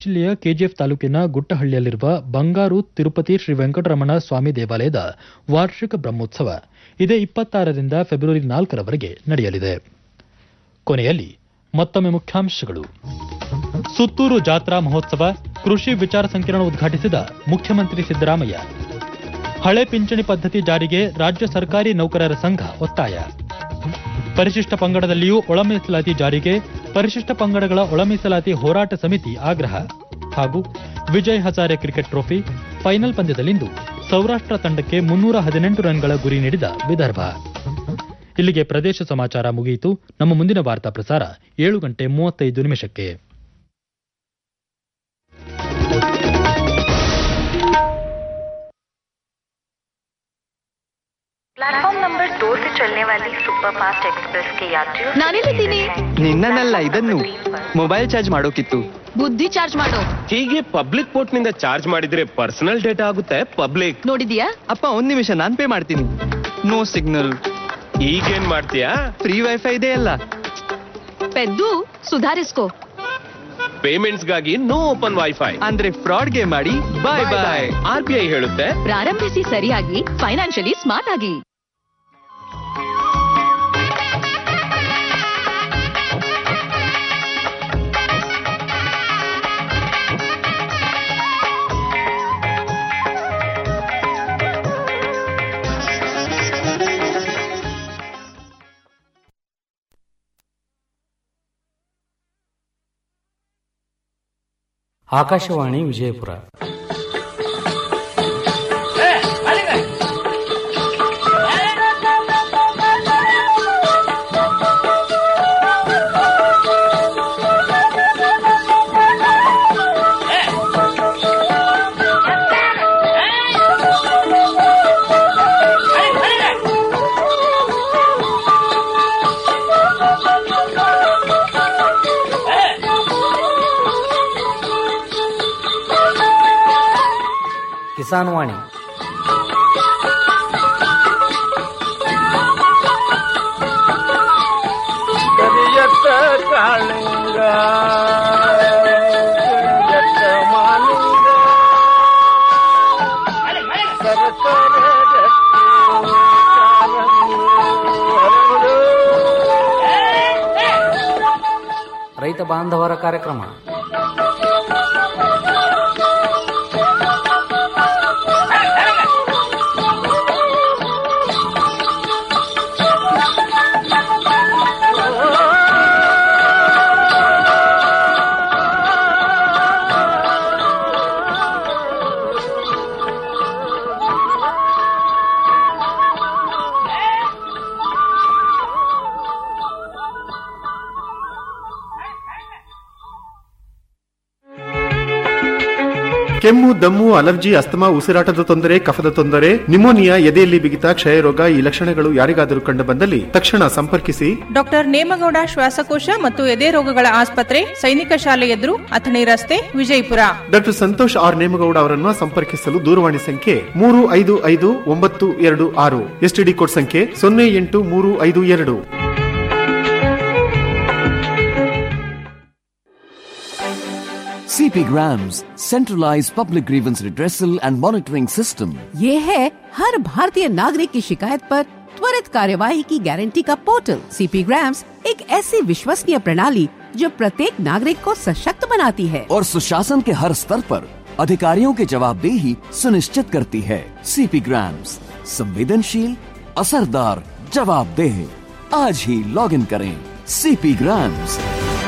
ಜಿಲ್ಲೆಯ ಕೆಜಿಎಫ್ ತಾಲೂಕಿನ ಗುಟ್ಟಹಳ್ಳಿಯಲ್ಲಿರುವ ಬಂಗಾರು ತಿರುಪತಿ ಶ್ರೀ ವೆಂಕಟರಮಣ ಸ್ವಾಮಿ ದೇವಾಲಯದ ವಾರ್ಷಿಕ ಬ್ರಹ್ಮೋತ್ಸವ ಇದೇ ಇಪ್ಪತ್ತಾರರಿಂದ ಫೆಬ್ರವರಿ ನಾಲ್ಕರವರೆಗೆ ನಡೆಯಲಿದೆ ಕೊನೆಯಲ್ಲಿ ಮತ್ತೊಮ್ಮೆ ಮುಖ್ಯಾಂಶಗಳು ಸುತ್ತೂರು ಜಾತ್ರಾ ಮಹೋತ್ಸವ ಕೃಷಿ ವಿಚಾರ ಸಂಕಿರಣ ಉದ್ಘಾಟಿಸಿದ ಮುಖ್ಯಮಂತ್ರಿ ಸಿದ್ದರಾಮಯ್ಯ ಹಳೆ ಪಿಂಚಣಿ ಪದ್ಧತಿ ಜಾರಿಗೆ ರಾಜ್ಯ ಸರ್ಕಾರಿ ನೌಕರರ ಸಂಘ ಒತ್ತಾಯ ಪರಿಶಿಷ್ಟ ಪಂಗಡದಲ್ಲಿಯೂ ಒಳ ಮೀಸಲಾತಿ ಜಾರಿಗೆ ಪರಿಶಿಷ್ಟ ಪಂಗಡಗಳ ಒಳ ಮೀಸಲಾತಿ ಹೋರಾಟ ಸಮಿತಿ ಆಗ್ರಹ ಹಾಗೂ Vijay Hazare cricket trophy final ಪಂದ್ಯದಲ್ಲಿಂದು ಸೌರಾಷ್ಟ್ರ ತಂಡಕ್ಕೆ ಮುನ್ನೂರ ಹದಿನೆಂಟು ರನ್ಗಳ ಗುರಿ ನೀಡಿದ ವಿದರ್ಭ ಇಲ್ಲಿಗೆ ಪ್ರದೇಶ ಸಮಾಚಾರ ಮುಗಿಯಿತು ನಮ್ಮ ಮುಂದಿನ ವಾರ್ತಾ ಪ್ರಸಾರ ಏಳು ಗಂಟೆ ಮೂವತ್ತೈದು ನಿಮಿಷಕ್ಕೆ प्लेटफॉर्म नंबर दो से चलने वाली सुपरफास्ट एक्सप्रेस के यात्रियों से ನಾನಿಲ್ಲಿದ್ದೀನಿ ನಿನ್ನನ್ನಲ್ಲ ಇದನ್ನು ಮೊಬೈಲ್ ಚಾರ್ಜ್ ಮಾಡೋಕಿತ್ತು ಬುದ್ಧಿ ಚಾರ್ಜ್ ಮಾಡೋ ಹೀಗೆ ಪಬ್ಲಿಕ್ ಪೋರ್ಟ್ ನಿಂದ ಚಾರ್ಜ್ ಮಾಡಿದ್ರೆ ಪರ್ಸನಲ್ ಡೇಟಾ ಆಗುತ್ತೆ ಪಬ್ಲಿಕ್ ನೋಡಿದ್ಯಾ ಅಪ್ಪ ಒಂದ್ ನಿಮಿಷ ನಾನ್ ಪೇ ಮಾಡ್ತೀನಿ ನೋ ಸಿಗ್ನಲ್ ಈಗೇನ್ ಮಾಡ್ತೀಯಾ ಫ್ರೀ ವೈಫೈ ಇದೆ ಅಲ್ಲ ಪೆದ್ದು ಸುಧಾರಿಸ್ಕೋ ಪೇಮೆಂಟ್ಸ್ ಗಾಗಿ ನೋ ಓಪನ್ ವೈಫೈ ಅಂದ್ರೆ ಫ್ರಾಡ್ಗೆ ಮಾಡಿ bye bye R B I ಹೇಳುತ್ತೆ ಪ್ರಾರಂಭಿಸಿ ಸರಿಯಾಗಿ ಫೈನಾನ್ಷಿಯಲಿ ಸ್ಮಾರ್ಟ್ ಆಗಿ ಆಕಾಶವಾಣಿ ವಿಜಯಪುರ ಕಿಸಾನ್ ವಾಣಿ ಕರಿಯತ್ತ ಕಾಳಿಂಗ ಕರಿಯತ್ತ ಮಾಲಿಂಗ ಸರಸರ ರಕ್ತಿ ಕಾರಂಗಿ ಹರಡು. ರೈತ ಬಾಂಧವರ ಕಾರ್ಯಕ್ರಮ ಕೆಮ್ಮು ದಮ್ಮು ಅಲರ್ಜಿ ಅಸ್ತಮಾ ಉಸಿರಾಟದ ತೊಂದರೆ ಕಫದ ತೊಂದರೆ ನಿಮೋನಿಯಾ ಎದೆಯಲ್ಲಿ ಬಿಗಿತ ಕ್ಷಯರೋಗ ಈ ಲಕ್ಷಣಗಳು ಯಾರಿಗಾದರೂ ಕಂಡು ಬಂದಲ್ಲಿ ತಕ್ಷಣ ಸಂಪರ್ಕಿಸಿ ಡಾಕ್ಟರ್ ನೇಮಗೌಡ ಶ್ವಾಸಕೋಶ ಮತ್ತು ಎದೆ ರೋಗಗಳ ಆಸ್ಪತ್ರೆ ಸೈನಿಕ ಶಾಲೆ ಎದುರು ಅಥಣಿ ರಸ್ತೆ ವಿಜಯಪುರ ಡಾಕ್ಟರ್ ಸಂತೋಷ್ ಆರ್ ನೇಮಗೌಡ ಅವರನ್ನು ಸಂಪರ್ಕಿಸಲು ದೂರವಾಣಿ ಸಂಖ್ಯೆ ಮೂರು ಐದು ಐದು ಒಂಬತ್ತು ಎರಡು ಆರು ಎಸ್ಟಿಡಿ ಕೋಡ್ ಸಂಖ್ಯೆ ಸೊನ್ನೆ ಎಂಟು ಮೂರು ಐದು ಎರಡು CP Grams, centralized public grievance redressal and monitoring system. ये है हर भारतीय नागरिक की शिकायत पर त्वरित कार्यवाही की गारंटी का पोर्टल सीपी ग्राम्स एक ऐसी विश्वसनीय प्रणाली जो प्रत्येक नागरिक को सशक्त बनाती है और सुशासन के हर स्तर पर अधिकारियों की जवाबदेही सुनिश्चित करती है CP Grams, संवेदनशील असरदार जवाबदेह आज ही लॉग इन करें CP Grams.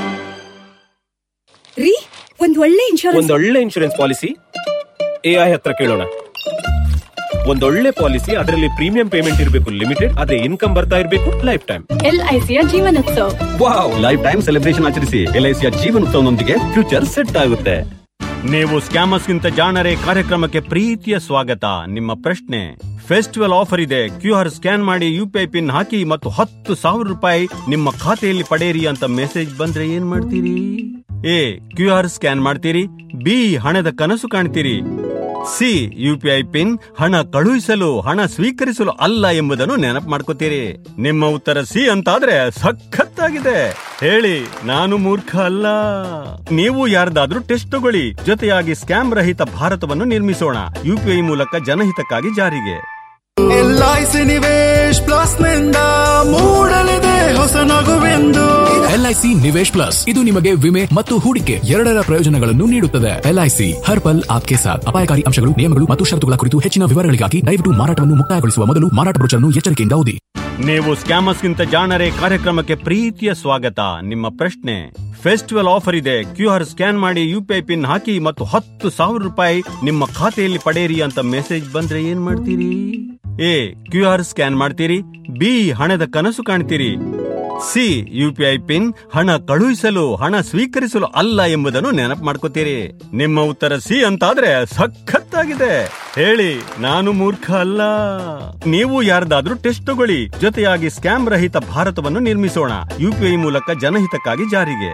ರೀ ಒಂದ್ ಒಳ್ಳೆ ಇನ್ಶೂರೆನ್ಸ್ ಒಂದೊಳ್ಳೆ ಇನ್ಶೂರೆನ್ಸ್ ಪಾಲಿಸಿ ಎಐ ಹತ್ರ ಕೇಳೋಣ ಒಂದೊಳ್ಳೆ ಪಾಲಿಸಿ ಅದರಲ್ಲಿ ಪ್ರೀಮಿಯಂ ಪೇಮೆಂಟ್ ಇರಬೇಕು ಲಿಮಿಟೆಡ್ ಅದೇ ಇನ್ಕಮ್ ಬರ್ತಾ ಇರಬೇಕು ಲೈಫ್ ಟೈಮ್ ಎಲ್ ಐ ಸಿಯ ಜೀವನೋತ್ಸವ ವಾವ್ ಲೈಫ್ ಟೈಮ್ ಸೆಲೆಬ್ರೇಷನ್ ಆಚರಿಸಿ ಎಲ್ಐಸಿಯ ಜೀವನೋತ್ಸವನೊಂದಿಗೆ ಫ್ಯೂಚರ್ ಸೆಟ್ ಆಗುತ್ತೆ ನೀವು ಸ್ಕ್ಯಾಮರ್ಸ್ ಗಿಂತ ಜಾಣರೇ ಕಾರ್ಯಕ್ರಮಕ್ಕೆ ಪ್ರೀತಿಯ ಸ್ವಾಗತ ನಿಮ್ಮ ಪ್ರಶ್ನೆ ಫೆಸ್ಟಿವಲ್ ಆಫರ್ ಇದೆ ಕ್ಯೂ ಆರ್ ಸ್ಕ್ಯಾನ್ ಮಾಡಿ ಯು ಪಿ ಐ ಪಿನ್ ಹಾಕಿ ಮತ್ತು ಹತ್ತು ಸಾವಿರ ರೂಪಾಯಿ ನಿಮ್ಮ ಖಾತೆಯಲ್ಲಿ ಪಡೆಯಿರಿ ಅಂತ ಮೆಸೇಜ್ ಬಂದ್ರೆ ಏನ್ ಮಾಡ್ತೀರಿ ಎ ಕ್ಯೂ ಆರ್ ಸ್ಕ್ಯಾನ್ ಮಾಡ್ತೀರಿ ಬಿ ಹಣದ ಕನಸು ಕಾಣ್ತೀರಿ ಸಿ ಯುಪಿಐ ಪಿನ್ ಹಣ ಕಳುಹಿಸಲು ಹಣ ಸ್ವೀಕರಿಸಲು ಅಲ್ಲ ಎಂಬುದನ್ನು ನೆನಪು ಮಾಡ್ಕೋತೀರಿ ನಿಮ್ಮ ಉತ್ತರ ಸಿ ಅಂತಾದ್ರೆ ಸಖತ್ತಾಗಿದೆ ಹೇಳಿ ನಾನು ಮೂರ್ಖ ಅಲ್ಲ ನೀವು ಯಾರ್ದಾದ್ರೂ ಟೆಸ್ಟ್ ತಗೊಳ್ಳಿ ಜೊತೆಯಾಗಿ ಸ್ಕ್ಯಾಮ್ ರಹಿತ ಭಾರತವನ್ನು ನಿರ್ಮಿಸೋಣ ಯುಪಿಐ ಮೂಲಕ ಜನಹಿತಕ್ಕಾಗಿ ಜಾರಿಗೆ ಎಲ್ಐಸಿ ನಿವೇಶ್ ಪ್ಲಸ್ ನಿಂದ ಮೂಡಲಿದೆ ಹೊಸ ನಗುವೆಂದು ಎಲ್ಐಸಿ ನಿವೇಶ್ ಪ್ಲಸ್ ಇದು ನಿಮಗೆ ವಿಮೆ ಮತ್ತು ಹೂಡಿಕೆ ಎರಡರ ಪ್ರಯೋಜನಗಳನ್ನು ನೀಡುತ್ತದೆ ಎಲ್ಐಸಿ ಹರ್ ಪಲ್ ಆಪ್ಕೆ ಸಾಥ್ ಅಪಾಯಕಾರಿ ಅಂಶಗಳು ನಿಯಮಗಳು ಮತ್ತು ಷರತ್ತುಗಳ ಕುರಿತು ಹೆಚ್ಚಿನ ವಿವರಗಳಿಗಾಗಿ ದಯವಿಟ್ಟು ಮಾರಾಟವನ್ನು ಮುಕ್ತಾಯಗೊಳಿಸುವ ಮೊದಲು ಮಾರಾಟ ಬ್ರೋಚರ್ನ್ನು ಎಚ್ಚರಿಕೆಯಿಂದ ಓದಿ ನೀವು ಸ್ಕ್ಯಾಮರ್ಸ್ಗಿಂತ ಜಾಣರೆ ಕಾರ್ಯಕ್ರಮಕ್ಕೆ ಪ್ರೀತಿಯ ಸ್ವಾಗತ ನಿಮ್ಮ ಪ್ರಶ್ನೆ ಫೆಸ್ಟಿವಲ್ ಆಫರ್ ಇದೆ ಕ್ಯೂ ಆರ್ ಸ್ಕ್ಯಾನ್ ಮಾಡಿ ಯುಪಿಐ ಪಿನ್ ಹಾಕಿ ಮತ್ತು ಹತ್ತು ಸಾವಿರ ರೂಪಾಯಿ ನಿಮ್ಮ ಖಾತೆಯಲ್ಲಿ ಪಡೆಯಿರಿ ಅಂತ ಮೆಸೇಜ್ ಬಂದ್ರೆ ಏನ್ ಮಾಡ್ತೀರಿ ಎ ಕ್ಯೂ ಆರ್ ಸ್ಕ್ಯಾನ್ ಮಾಡ್ತೀರಿ ಬಿ ಹಣದ ಕನಸು ಕಾಣ್ತೀರಿ ಸಿ ಯುಪಿಐ ಪಿನ್ ಹಣ ಕಳುಹಿಸಲು ಹಣ ಸ್ವೀಕರಿಸಲು ಅಲ್ಲ ಎಂಬುದನ್ನು ನೆನಪು ಮಾಡ್ಕೋತೀರಿ ನಿಮ್ಮ ಉತ್ತರ ಸಿ ಅಂತಾದ್ರೆ ಸಖತ್ತಾಗಿದೆ ಹೇಳಿ ನಾನು ಮೂರ್ಖ ಅಲ್ಲ ನೀವು ಯಾರ್ದಾದ್ರೂ ಟೆಸ್ಟ್ ತಗೊಳ್ಳಿ ಜೊತೆಯಾಗಿ ಸ್ಕ್ಯಾಮ್ ರಹಿತ ಭಾರತವನ್ನು ನಿರ್ಮಿಸೋಣ ಯುಪಿಐ ಮೂಲಕ ಜನಹಿತಕ್ಕಾಗಿ ಜಾರಿಗೆ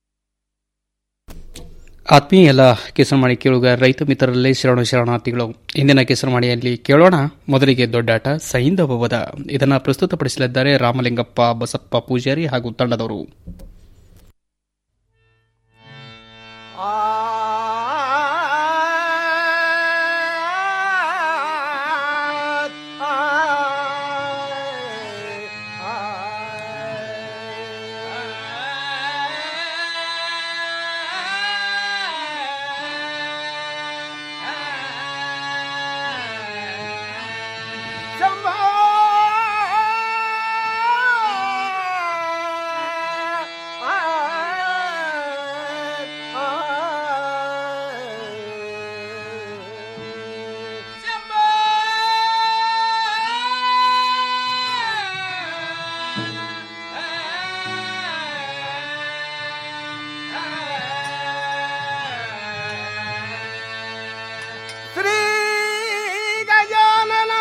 ಆತ್ಮೀಯ ಎಲ್ಲ ಕಿಸನಮಾಡಿ ಕೇಳುಗ ರೈತ ಮಿತ್ರರಲ್ಲಿ ಶರಣ ಶರಣಾರ್ಥಿಗಳು ಇಂದಿನ ಕಿಸನಮಾಡಿಯಲ್ಲಿ ಕೇಳೋಣ ಮೊದಲಿಗೆ ದೊಡ್ಡಾಟ ಸೈಂಧವದ ಇದನ್ನು ಪ್ರಸ್ತುತಪಡಿಸಲಿದ್ದಾರೆ ರಾಮಲಿಂಗಪ್ಪ ಬಸಪ್ಪ ಪೂಜಾರಿ ಹಾಗೂ ತಂಡದವರು ಶ್ರೀ ಗಜಾನನ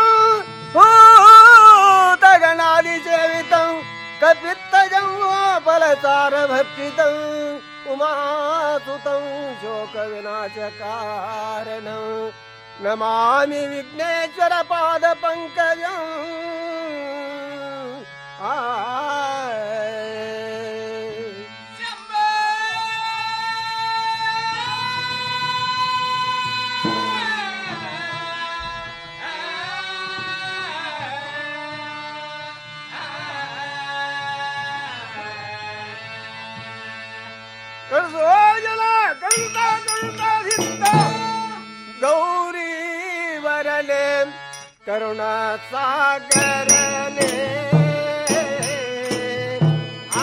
ಭೂತಗಣಾದಿ ಸೇವಿತಂ ಕಪಿತ್ತಜಂ ಫಲಸಾರ ಭಕ್ಷಿತಂ ಉಮಾಸುತಂ ಶೋಕ ವಿನಾಶ ಕಾರಣಂ ನಮಾಮಿ ವಿಘ್ನೇಶ್ವರ ಪಾದ ಪಂಕಜಂ ಆ ಕರ್ಸೋಜನ ಕಂದ ಕಂದಧಿತ್ತ ಗೌರಿ ವರನೆ ಕರುಣ ಸಾಗರನೆ ಆ,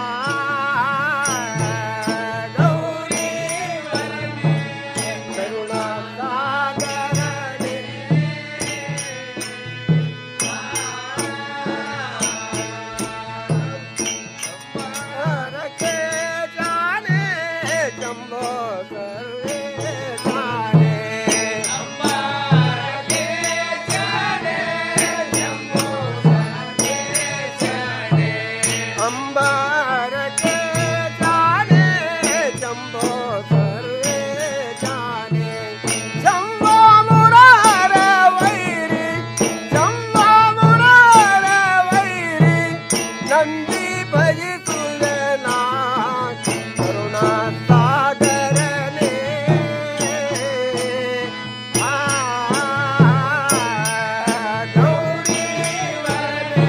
ಗೌರಿ ವರನೆ, ಕರುಣ ಸಾಗರನೆ. ಹರಕೆ ಜಾನೆ ಜಂಬೋ ಸರ್ವೇ ಜಾನೆ ಅಂಬಾರಕೆ ಜಾನೆ ಜಂಬೋ ಸರ್ವೇ ಜಾನೆ ಅಂಬಾರಕೆ ಜಾನೆ ಜಂಬೋ ಸರ್ವೇ ಜಾನೆ ಜಂಬೋ ಮುರಾರ ವೈರಿ ಜಂಬೋ ಮುರಾರ ವೈರಿ ನಂದಿ ಭಜಿಸುವೆನಾ ಕರುಣಾ ಸಾಗರನೆ ಆ ಗೌರಿ ವರನೆ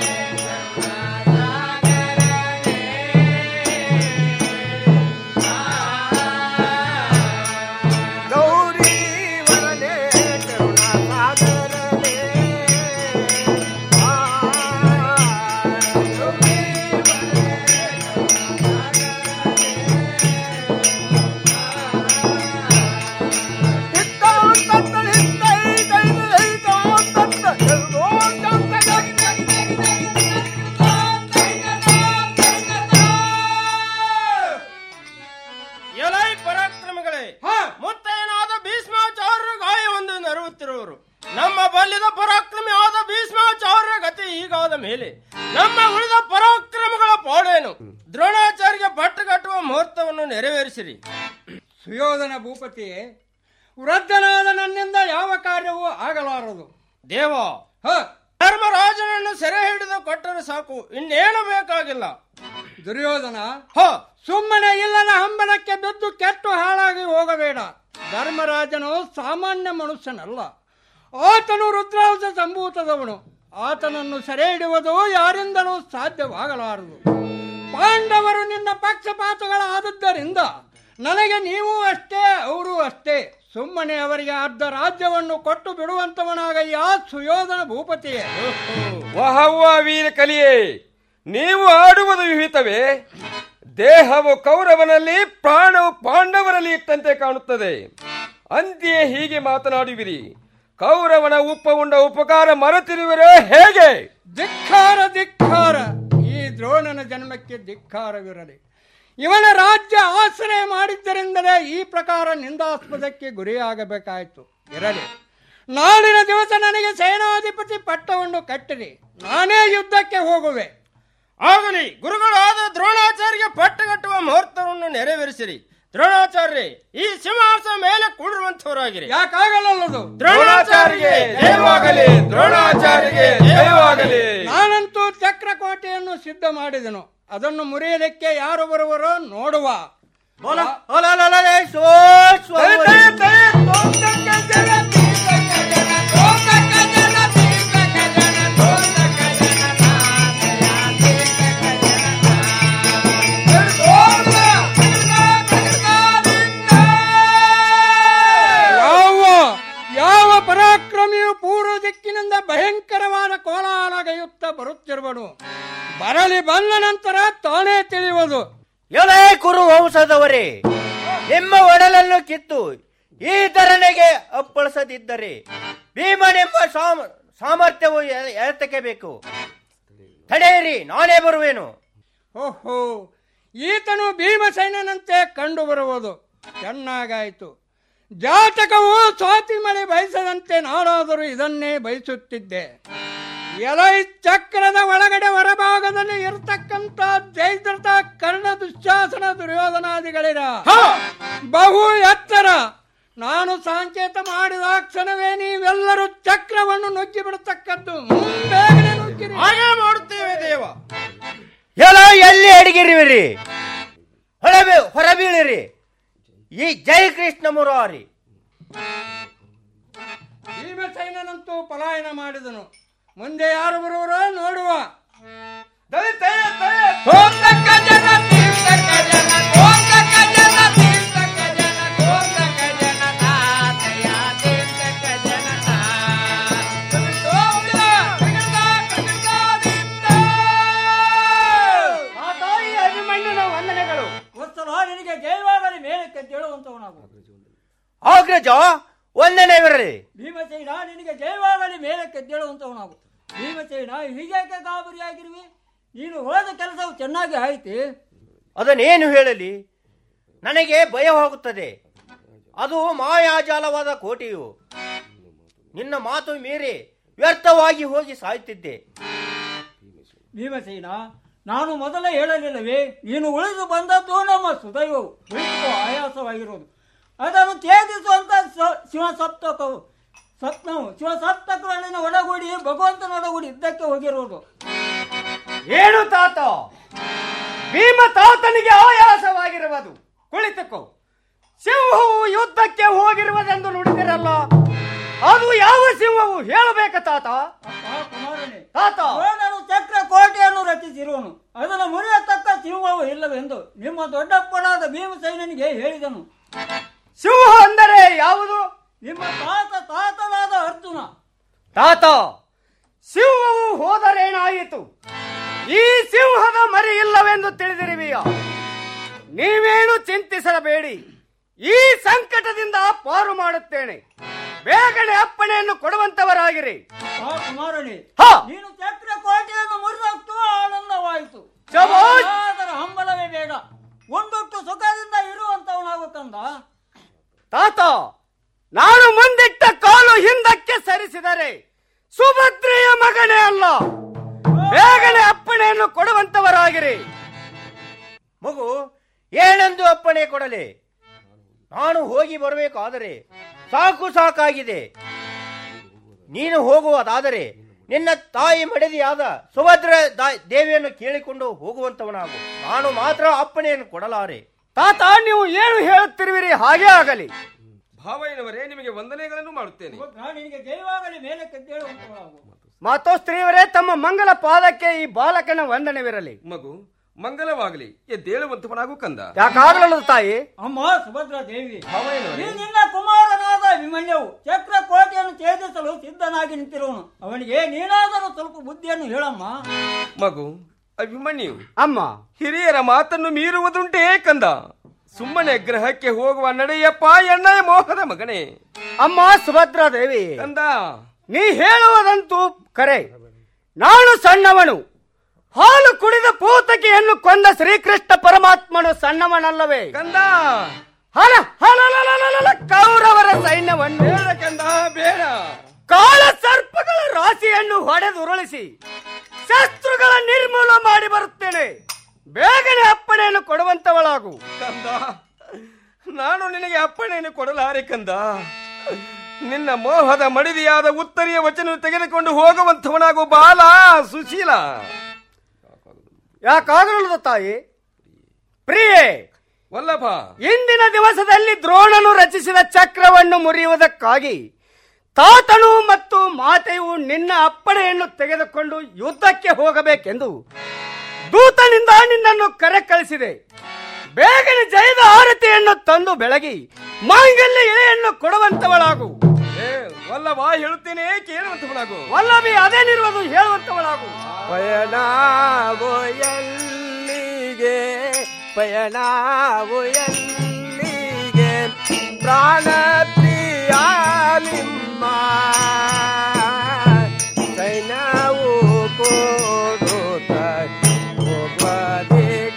ಗೌರಿ ವರನೆ ಕರುಣಾ ಸಾಗರನೆ ಎಲೈ ಪರಾಕ್ರಮಗಳೇ ಮುತ್ತಯ್ಯನಾದ ಭೀಷ್ಮಾಚಾರ್ಯರ ಗಾಯವೊಂದು ನೆರವುತ್ತಿರುವರು ನಮ್ಮ ಬಲ್ಲಿದ ಪರಾಕ್ರಮಿ ಆದ ಭೀಷ್ಮಾಚಾರ್ಯರ ಗತಿ ಹೀಗಾದ ಮೇಲೆ ನಮ್ಮ ಉಳಿದ ಪರಾಕ್ರಮಗಳ ಪಾಡೇನು ದ್ರೋಣಾಚಾರ್ಯ ಬಟ್ಟಗಟ್ಟುವ ಮುಹೂರ್ತವನ್ನು ನೆರವೇರಿಸಿರಿ ಸುಯೋಧನ ಭೂಪತಿ ವೃದ್ಧನಾದ ನನ್ನಿಂದ ಯಾವ ಕಾರ್ಯವೂ ಆಗಲಾರದು ದೇವ ಧರ್ಮರಾಜನನ್ನು ಸೆರೆ ಹಿಡಿದು ಕೊಟ್ಟರೆ ಸಾಕು ಇನ್ನೇನು ಬೇಕಾಗಿಲ್ಲ ದುರ್ಯೋಧನ ಸುಮ್ಮನೆ ಇಲ್ಲದ ಹಂಬಲಕ್ಕೆ ಬಿದ್ದು ಕೆಟ್ಟು ಹಾಳಾಗಿ ಹೋಗಬೇಡ ಧರ್ಮರಾಜನು ಸಾಮಾನ್ಯ ಮನುಷ್ಯನಲ್ಲ ಆತನು ರುದ್ರಾಂಶ ಸಂಭೂತದವನು ಆತನನ್ನು ಸೆರೆ ಹಿಡುವುದು ಯಾರಿಂದಲೂ ಸಾಧ್ಯವಾಗಲಾರದು ಪಾಂಡವರು ನಿನ್ನ ಪಕ್ಷಪಾತಗಳಾದದ್ದರಿಂದ ನನಗೆ ನೀವು ಅಷ್ಟೇ ಅವರು ಅಷ್ಟೇ ಸುಮ್ಮನೆ ಅವರಿಗೆ ಅರ್ಧ ರಾಜ್ಯವನ್ನು ಕೊಟ್ಟು ಬಿಡುವಂತವನಾಗಯ್ಯ ಸುಯೋಧನ ಭೂಪತಿಯೇ ವಹವ್ವ ವೀರ ಕಲಿಯೇ ನೀವು ಆಡುವುದು ವಿಹಿತವೇ ದೇಹವು ಕೌರವನಲ್ಲಿ ಪ್ರಾಣವು ಪಾಂಡವರಲ್ಲಿ ಇಟ್ಟಂತೆ ಕಾಣುತ್ತದೆ ಅಂತೆಯೇ ಹೀಗೆ ಮಾತನಾಡುವಿರಿ ಕೌರವನ ಉಪ್ಪ ಉಂಡ ಉಪಕಾರ ಮರೆತಿರುವಿರೇ ಹೇಗೆ ಧಿಕ್ಕಾರ ಧಿಕ್ಕಾರ ಈ ದ್ರೋಣನ ಜನ್ಮಕ್ಕೆ ಧಿಕ್ಕಾರವಿರಲಿ ಇವನ ರಾಜ್ಯ ಆಶ್ರಯ ಮಾಡಿದ್ದರಿಂದಲೇ ಈ ಪ್ರಕಾರ ನಿಂದಾಸ್ಪದಕ್ಕೆ ಗುರಿಯಾಗಬೇಕಾಯಿತು ಇರಲಿ ನಾಳಿನ ದಿವಸ ನನಗೆ ಸೇನಾಧಿಪತಿ ಪಟ್ಟವನ್ನು ಕಟ್ಟಿರಿ ನಾನೇ ಯುದ್ಧಕ್ಕೆ ಹೋಗುವೆ ಆಗಲಿ ಗುರುಗಳಾದ ದ್ರೋಣಾಚಾರ್ಯ ಪಟ್ಟ ಕಟ್ಟುವ ಮುಹೂರ್ತವನ್ನು ನೆರವೇರಿಸಿರಿ ದ್ರೋಣಾಚಾರ್ಯ ಈ ಸಿಂಹಾಸನ ಮೇಲೆ ಕೂಡಿರುವಂತವರಾಗಿರಿ ಯಾಕಾಗಲ್ಲದು ದ್ರೋಣಾಚಾರ್ಯಗೆ ಜಯವಾಗಲಿ, ದ್ರೋಣಾಚಾರ್ಯಗೆ ಜಯವಾಗಲಿ. ನಾನಂತೂ ಚಕ್ರಕೋಟೆಯನ್ನು ಸಿದ್ಧ ಮಾಡಿದನು ಅದನ್ನು ಮುರಿಯಲಿಕ್ಕೆ ಯಾರು ಬರುವರೋ ನೋಡುವ ಯಾವ ಯಾವ ಪರಾಕ್ರಮಿಯು ಪೂರ್ವ ದಿಕ್ಕಿನಿಂದ ಭಯಂಕರವಾದ ಕೋಲಾಹಲಗೈಯುತ್ತ ಬರುತ್ತಿರುವನು ಬರಲಿ ಬಂದ ನಂತರ ತಾನೇ ತಿಳಿಯುವುದು ಎಲೆ ಕುರು ವಂಶದವರೇ ನಿಮ್ಮ ಒಡಲನ್ನು ಕಿತ್ತು ಈ ಧರಣಿಗೆ ಅಪ್ಪಳಿಸದಿದ್ದರೆ ಭೀಮನೆಂಬ ಸಾಮ ಸಾಮರ್ಥ್ಯವು ಎ- ಎತ್ತಕ್ಕೆ ಬೇಕು ತಡೆಯಿರಿ ನಾನೇ ಬರುವೆನು ಓಹೋ ಈತನು ಭೀಮಸೇನಂತೆ ಕಂಡು ಬರುವುದು ಚೆನ್ನಾಗಾಯಿತು ಜಾತಕವು ಸ್ವಾತಿ ಮಳೆ ಬಯಸದಂತೆ ನಾನಾದರೂ ಇದನ್ನೇ ಬಯಸುತ್ತಿದ್ದೆ ಎಲೈ ಚಕ್ರದ ಒಳಗಡೆ ಹೊರಭಾಗದಲ್ಲಿ ಇರತಕ್ಕಂತ ಜೈದ್ರತ ಕರ್ಣ ದುಶ್ಯಾಸನ ದುರ್ಯೋಧನಾದಿಗಳಿರ ಬಹು ಎತ್ತರ ನಾನು ಸಾಂಕೇತ ಮಾಡಿದ ಕ್ಷಣವೇ ನೀವೆಲ್ಲರೂ ಚಕ್ರವನ್ನು ನುಗ್ಗಿ ಬಿಡತಕ್ಕದ್ದು ಬೇಗನೆ ನುಗ್ಗಿರಿ ಹಾಗೆ ಮಾಡುತ್ತೇವೆ ದೇವ ಎಲ್ಲ ಎಲ್ಲಿ ಅಡಗಿರುವಿರಿ ಹೊರಬೀ ಹೊರಬೀಳಿರಿ ಈ ಜೈ ಕೃಷ್ಣ ಮುರಾರಿ ಭೀಮಸೇನಂತೂ ಪಲಾಯನ ಮಾಡಿದನು ಮುಂದೆ ಯಾರು ಬರುವರೋ ನೋಡುವ ಅಭಿಮನ್ಯುನ ವಂದನೆಗಳು ವತ್ಸಲ ನಿನಗೆ ಜಯವಾಗಲಿ ಮೇಲಕ್ಕೆ ಕೇಳುವಂತವನಾಗು ಅಗ್ರಜ ವಂದನೆವಿರಲಿ ಭೀಮಸೇನ ನಿನಗೆ ಜಯವಾಗಲಿ ಮೇಲಕ್ಕೆ ಕೇಳುವಂತವನಾಗು ಭೀಮಸೇನ ಹೀಗೇಕೆ ಗಾಬರಿಯಾಗಿರುವೆ ನೀನು ಹೋದ ಕೆಲಸವು ಚೆನ್ನಾಗಿ ಆಯ್ತು ಅದನ್ನೇನು ಹೇಳಲಿ ನನಗೆ ಭಯವಾಗುತ್ತದೆ ಅದು ಮಾಯಾಜಾಲವಾದ ಕೋಟೆಯು ನಿನ್ನ ಮಾತು ಮೀರಿ ವ್ಯರ್ಥವಾಗಿ ಹೋಗಿ ಸಾಯುತ್ತಿದ್ದೆ ಭೀಮಸೇನ ನಾನು ಮೊದಲೇ ಹೇಳಲಿಲ್ಲವೇ ನೀನು ಉಳಿದು ಬಂದದ್ದು ನಮ್ಮ ಸುದೈವವು ಉಳಿದುಕೋ ಆಯಾಸವಾಗಿರುವುದು ಅದನ್ನು ತ್ಯಜಿಸುವಂತ ಸ- ಶಿವ ಸಪ್ತಕವು ಸಪ್ತವು ಶಿವ ಸಪ್ತಕಗಳನ್ನು ಒಳಗೂಡಿ ಭಗವಂತನೊಳಗೂಡಿ ಯುದ್ಧಕ್ಕೆ ಹೋಗಿರುವುದು ಏನು ತಾತ ಭೀಮ ತಾತನಿಗೆ ಆಯಾಸವಾಗಿರುವುದು ಕುಳಿತುಕೋ ಸಿಂಹವು ಯುದ್ಧಕ್ಕೆ ಹೋಗಿರುವುದೆಂದು ನುಡಿದಿರಲ್ಲ ಅದು ಯಾವ ಸಿಂಹವು ಹೇಳಬೇಕ ತಾತ ತಾತ ನಾನು ಚಕ್ರ ಕೋಟೆಯನ್ನು ರಚಿಸಿರುವನು ಅದನ್ನು ಮುರಿಯತಕ್ಕ ಸಿಂಹವು ಇಲ್ಲವೆಂದು ನಿಮ್ಮ ದೊಡ್ಡಪ್ಪನಾದ ಭೀಮಸೇನಿಗೆ ಹೇಳಿದನು ಸಿಂಹ ಅಂದರೆ ಯಾವುದು ನಿಮ್ಮ ತಾತ ತಾತನಾದ ಅರ್ಜುನ ತಾತ ಸಿಂಹವು ಹೋದರೇನಾಯಿತು ಈ ಸಿಂಹದ ಮರಿ ಇಲ್ಲವೆಂದು ತಿಳಿದಿರುವೆಯ ನೀವೇನು ಚಿಂತಿಸಬೇಡಿ ಈ ಸಂಕಟದಿಂದ ಪಾರು ಮಾಡುತ್ತೇನೆ ಬೇಗನೆ ಅಪ್ಪಣೆಯನ್ನು ಕೊಡುವಂತವರಾಗಿರಿ ಆ ಕುಮಾರನೇ ಹ! ನೀನು ಚಕ್ರ ಕೋಟೆಯನ್ನು ಮುರಿದಷ್ಟು ಆನಂದವಾಯಿತು ಶಭಾಷ್! ಅದರ ಹಂಬಲವೇ ಬೇಡ ಒಂದೊಟ್ಟು ಸುಖದಿಂದ ಇರುವಂತವನಾಗು ಕಂದ ತಾತ ನಾನು ಮುಂದಿಟ್ಟ ಕಾಲು ಹಿಂದಕ್ಕೆ ಸರಿಸಿದರೆ ಸುಭದ್ರೆಯ ಮಗನೇ ಅಲ್ಲ ಬೇಗನೆ ಅಪ್ಪಣೆಯನ್ನು ಕೊಡುವಂತವರಾಗಿರಿ ಮಗು ಏನೆಂದು ಅಪ್ಪಣೆ ಕೊಡಲಿ ನಾನು ಹೋಗಿ ಬರಬೇಕಾದರೆ ಸಾಕು ಸಾಕಾಗಿದೆ ನೀನು ಹೋಗುವುದಾದರೆ ನಿನ್ನ ತಾಯಿ ಮಡದಿಯಾದ ಸುಭದ್ರ ದಾ- ದೇವಿಯನ್ನು ಕೇಳಿಕೊಂಡು ಹೋಗುವಂತವನಾಗು ನಾನು ಮಾತ್ರ ಅಪ್ಪಣೆಯನ್ನು ಕೊಡಲಾರೆ ತಾತ ನೀವು ಏನು ಹೇಳುತ್ತಿರುವಿರಿ ಹಾಗೇ ಆಗಲಿ ಭಾವಯ್ಯನವರೇ ನಿಮಗೆ ವಂದನೆಗಳನ್ನು ಮಾಡುತ್ತೇನೆ ನಿನಗೆ ಜಯವಾಗಲಿ ಮೇಲೆ ಕದ್ದೇಳುವಂತವನಾಗು ಮಾತೋಸ್ತ್ರೀಯವರೇ ತಮ್ಮ ಮಂಗಲ ಪಾದಕ್ಕೆ ಈ ಬಾಲಕನ ವಂದನೆವಿರಲಿ ಮಗು ಮಂಗಲವಾಗಲಿ ಎದ್ದೇಳುವಂತವನಾಗು ಕಂದ ಯಾಕಾಗಲದು ತಾಯಿ ಅಮ್ಮ ಸುಭದ್ರಾ ದೇವಿ ಭಾವಯ್ಯನವರೇ ಈ ನಿನ್ನ ಕುಮಾರನಾದ ಅಭಿಮನ್ಯವು ಚಕ್ರ ಕೋಟೆಯನ್ನು ಛೇದಿಸಲು ಸಿದ್ಧನಾಗಿ ನಿಂತಿರುವನು ಅವನಿಗೆ ನೀನಾದರೂ ಸ್ವಲ್ಪ ಬುದ್ಧಿಯನ್ನು ಹೇಳಮ್ಮ ಮಗು ಅಭಿಮನ್ಯು ಅಮ್ಮ ಹಿರಿಯರ ಮಾತನ್ನು ಮೀರುವುದುಂಟೇ ಕಂದ ಸುಮ್ಮನೆ ಗ್ರಹಕ್ಕೆ ಹೋಗುವ ನಡೆಯಪ್ಪ ಎಣ್ಣೆಯ ಮೋಹದ ಮಗನೇ ಅಮ್ಮ ಸುಭದ್ರಾ ದೇವಿ ಕಂದ ನೀ ಹೇಳುವುದಂತೂ ಕರೆ ನಾನು ಸಣ್ಣವನು ಹಾಲು ಕುಡಿದ ಪೂತಕಿಯನ್ನು ಕೊಂದ ಶ್ರೀಕೃಷ್ಣ ಪರಮಾತ್ಮನು ಸಣ್ಣವನಲ್ಲವೇ ಕಂದ ಹಲ ಹಲಲಲಲಲ ಕೌರವರ ಸೈನ್ಯವನ್ನು ಬೇಡ ಕಂದ ಬೇಡ ಕಾಳ ಸರ್ಪಗಳ ರಾಶಿಯನ್ನು ಹೊಡೆದುರುಳಿಸಿ ಶಸ್ತ್ರುಗಳ ನಿರ್ಮೂಲ ಮಾಡಿ ಬರುತ್ತೇನೆ ಬೇಗನೆ ಅಪ್ಪಣೆಯನ್ನು ಕೊಡುವಂತವಳಾಗು ಕಂದ ನಾನು ನಿನಗೆ ಅಪ್ಪಣೆಯನ್ನು ಕೊಡಲಾರೆ ಕಂದ ನಿನ್ನ ಮೋಹದ ಮಡಿದಿಯಾದ ಉತ್ತರಿಯ ವಚನ ತೆಗೆದುಕೊಂಡು ಹೋಗುವಂಥವನಾಗು ಬಾಲ ಸುಶೀಲ ಯಾಕಾಗಲದ ತಾಯಿ ಪ್ರಿಯೆ ವಲ್ಲಭ ಇಂದಿನ ದಿವಸದಲ್ಲಿ ದ್ರೋಣನು ರಚಿಸಿದ ಚಕ್ರವನ್ನು ಮುರಿಯುವುದಕ್ಕಾಗಿ ತಾತನು ಮತ್ತು ಮಾತೆಯು ನಿನ್ನ ಅಪ್ಪಣೆಯನ್ನು ತೆಗೆದುಕೊಂಡು ಯುದ್ಧಕ್ಕೆ ಹೋಗಬೇಕೆಂದು ದೂತನಿಂದ ನಿನ್ನನ್ನು ಕರೆ ಕಳಿಸಿದೆ ಬೇಗನೆ ಜಯದ ಆರತಿಯನ್ನು ತಂದು ಬೆಳಗಿ ಮಾಂಗಲ್ಯ ಎಳೆಯನ್ನು ಕೊಡುವಂತವಳಾಗು ಏ ವಲ್ಲಭ ಹೇಳುತ್ತೇನೆ ಕೇಳುವಂಥವನಾಗು ವಲ್ಲಭಿ ಅದೇನಿರುವುದು ಹೇಳುವಂತವಳಾಗು ಪಯಣಾವು ಎಲ್ಲಿಗೆ ಪಯಣಾವು ಎಲ್ಲಿಗೆ ಪ್ರಾಣ ಪ್ರಿಯ ನಿಮ್ಮ ಸೈನ್ಯವು ಕೊಡುತ್ತ ಹೋಗುವುದೀಗ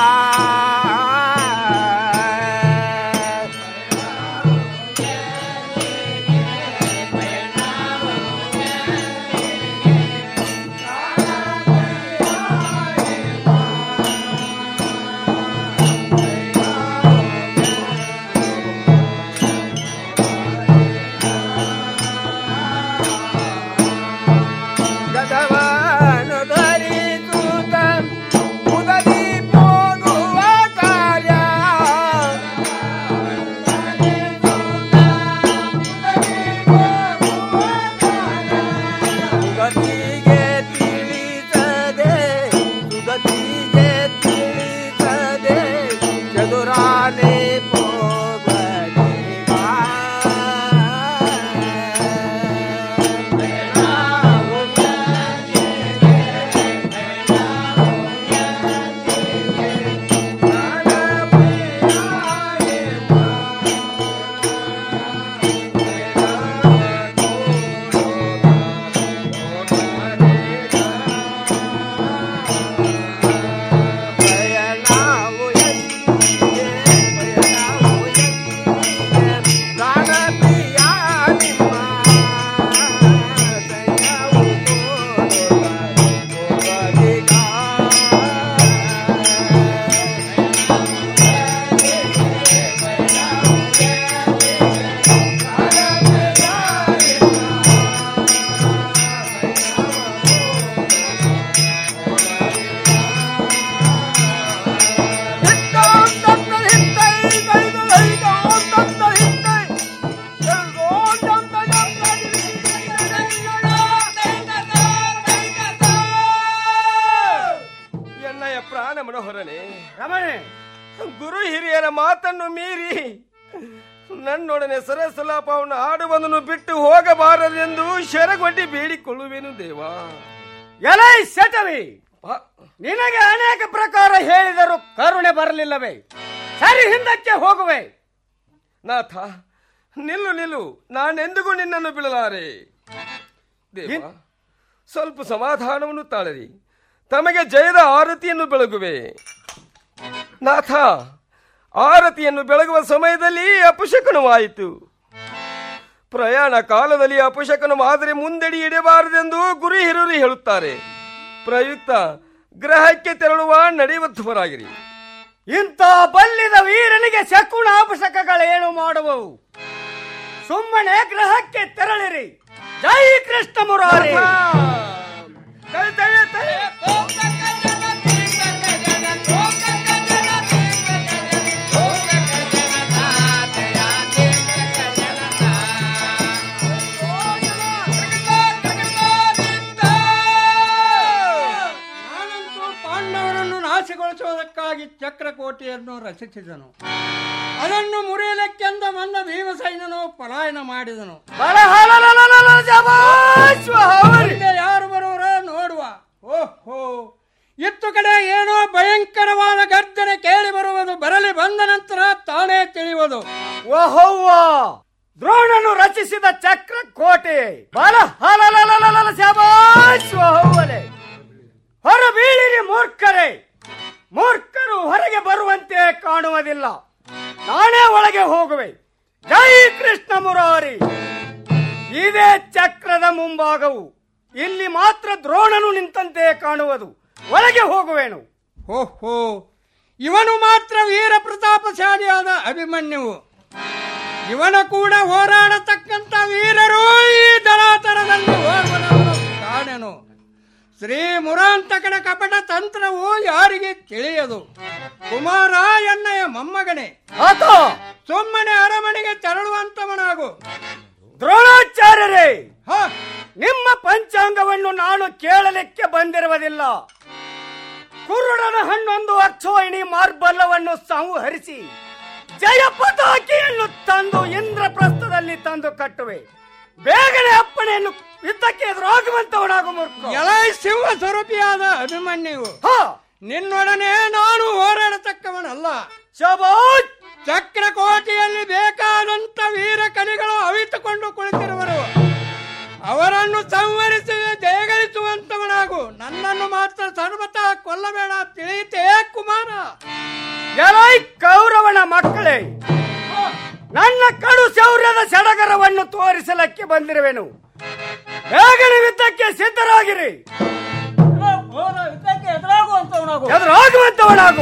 ಗದವನು ಧರಿಸುತ್ತ ಮುದಲಿ ಹೋಗುವ ಕಾರ್ಯ ಸುಗತಿಗೆ ತಿಳಿಸದೆ ಸುಗತಿಗೆ ತಿಳಿಸದೆ ಚದುರಾನೆ ಎಣ್ಣೆಯ ಪ್ರಾಣ ಮನೋಹರನೇ ರಮಣೆ ಗುರು ಹಿರಿಯರ ಮಾತನ್ನು ಮೀರಿ ನನ್ನೊಡನೆ ಸರಸಲಾಪವನ್ನು ಆಡುವುದನ್ನು ಬಿಟ್ಟು ಹೋಗಬಾರದೆಂದು ಶರಗೊಡ್ಡಿ ಬೇಡಿಕೊಳ್ಳುವೆನು ದೇವಾ ಎಲೈ ಶಟವಿ ನಿನಗೆ ಅನೇಕ ಪ್ರಕಾರ ಹೇಳಿದರೂ ಕರುಣೆ ಬರಲಿಲ್ಲವೇ ಸರಿ ಹಿಂದಕ್ಕೆ ಹೋಗುವೆ ನಾಥ ನಿಲ್ಲು ನಿಲ್ಲು ನಾನೆಂದಿಗೂ ನಿನ್ನನ್ನು ಬಿಡಲಾರೆ ದೇವ ಸ್ವಲ್ಪ ಸಮಾಧಾನವನ್ನು ತಾಳರಿ ತಮಗೆ ಜಯದ ಆರತಿಯನ್ನು ಬೆಳಗುವೆ ನಾಥ ಆರತಿಯನ್ನು ಬೆಳಗುವ ಸಮಯದಲ್ಲಿ ಅಪಶಕನವಾಯಿತು ಪ್ರಯಾಣ ಕಾಲದಲ್ಲಿ ಅಪಶಕನ ಆದರೆ ಮುಂದಡಿ ಇಡಬಾರದೆಂದು ಗುರು ಹಿರಿಯರು ಹೇಳುತ್ತಾರೆ ಪ್ರಯುಕ್ತ ಗ್ರಹಕ್ಕೆ ತೆರಳುವ ನಡೆಯುವಂಥವರಾಗಿರಿ ಇಂಥ ಬಲ್ಲಿದ ವೀರನಿಗೆ ಶಕುನ ಅಪಶಕಗಳೇನು ಮಾಡುವವು ಸುಮ್ಮನೆ ಗ್ರಹಕ್ಕೆ ತೆರಳಿರಿ ಜೈ ಕೃಷ್ಣ ಮುರಾರಿ ನಾನಂತೂ ಪಾಂಡವರನ್ನು ನಾಶಗೊಳಿಸುವುದಕ್ಕಾಗಿ ಚಕ್ರಕೋಟೆಯನ್ನು ರಚಿಸಿದನು ಅದನ್ನು ಮುರಿಯಲಿಕ್ಕೆಂದ ಬಂದ ಭೀಮಸೈನನು ಪಲಾಯನ ಮಾಡಿದನು ಮುಂದೆ ಯಾರು ಬರುವರ ನೋಡುವ ಓಹೋ ಇತ್ತು ಕಡೆ ಏನೋ ಭಯಂಕರವಾದ ಗರ್ಜನೆ ಕೇಳಿ ಬರುವುದು ಬರಲಿ ಬಂದ ನಂತರ ತಾನೇ ತಿಳಿಯುವುದು ಓಹೋವ್ವ ದ್ರೋಣನು ರಚಿಸಿದ ಚಕ್ರ ಕೋಟೆ ಬಲ ಹಲಲಲಲಲ ಶಬಾಷ್ ಓಹೋವಲೆ ಹೊರ ಬೀಳಿರಿ ಮೂರ್ಖರೇ ಮೂರ್ಖರು ಹೊರಗೆ ಬರುವಂತೆ ಕಾಣುವುದಿಲ್ಲ ನಾನೇ ಒಳಗೆ ಹೋಗುವೆ ಜೈ ಕೃಷ್ಣ ಮುರಾರಿ ಇದೇ ಚಕ್ರದ ಮುಂಭಾಗವು ಇಲ್ಲಿ ಮಾತ್ರ ದ್ರೋಣನು ನಿಂತಂತೆ ಕಾಣುವುದು ಒಳಗೆ ಹೋಗುವೆನು ಓಹೋ ಇವನು ಮಾತ್ರ ವೀರ ಪ್ರತಾಪಶಾಲಿಯಾದ ಅಭಿಮನ್ಯುವು ಇವನ ಕೂಡ ಹೋರಾಡತಕ್ಕಂತ ವೀರರು ಈ ದಳಾತರದಲ್ಲಿ ಓರ್ವನನ್ನು ಕಾಣೆನು ಶ್ರೀ ಮುರಾಂತಕನ ಕಪಟ ತಂತ್ರವು ಯಾರಿಗೆ ತಿಳಿಯದು ಕುಮಾರ ಎಣ್ಣೆಯ ಮೊಮ್ಮಗನೇ ಸುಮ್ಮನೆ ಅರಮನೆಗೆ ತೆರಳುವಂತವನಾಗು ದ್ರೋಣಾಚಾರ್ಯರೇ ನಿಮ್ಮ ಪಂಚಾಂಗವನ್ನು ನಾನು ಕೇಳಲಿಕ್ಕೆ ಬಂದಿರುವುದಿಲ್ಲ ಕುರುಡನ ಹಣ್ಣೊಂದು ಅಕ್ಷೋಹಿಣಿ ಮಾರ್ಬಲ್ಲವನ್ನು ಸಂಹರಿಸಿ ಜಯ ಪತಾಕಿಯನ್ನು ತಂದು ಇಂದ್ರಪ್ರಸ್ಥದಲ್ಲಿ ತಂದು ಕಟ್ಟುವೆ ಬೇಗನೆ ಅಪ್ಪಣೆಯನ್ನು ಯುದ್ಧಕ್ಕೆ ಎದುರಾಗುವಂತವನಾಗು ಮೂರ್ಖ ಎಲೈ ಸಿಂಹ ಸ್ವರೂಪಿಯಾದ ಅಭಿಮನ್ಯು ನಿನ್ನೊಡನೆ ನಾನು ಹೋರಾಡತಕ್ಕವನಲ್ಲ ಚಕ್ರಕೋಟೆಯಲ್ಲಿ ಬೇಕಾದಂತ ವೀರ ಕಲಿಗಳು ಅವಿತುಕೊಂಡು ಕುಳಿತಿರುವರು ಅವರನ್ನು ಸಂವರಿಸಿ ಜಯಗಳಿಸುವಂತವನಾಗು ನನ್ನನ್ನು ಮಾತ್ರ ಸರ್ವತಾ ಕೊಲ್ಲಬೇಡ ತಿಳಿಯಿತೇ ಕುಮಾರ ಎಲೈ ಕೌರವನ ಮಕ್ಕಳೇ ನನ್ನ ಕಡು ಶೌರ್ಯದ ಸಡಗರವನ್ನು ತೋರಿಸಲಕ್ಕೆ ಬಂದಿರುವೆನು ಬೇಗನೆ ಯುದ್ಧಕ್ಕೆ ಸಿದ್ಧರಾಗಿರಿ ಎದುರಾಗುವಂತವನಾಗು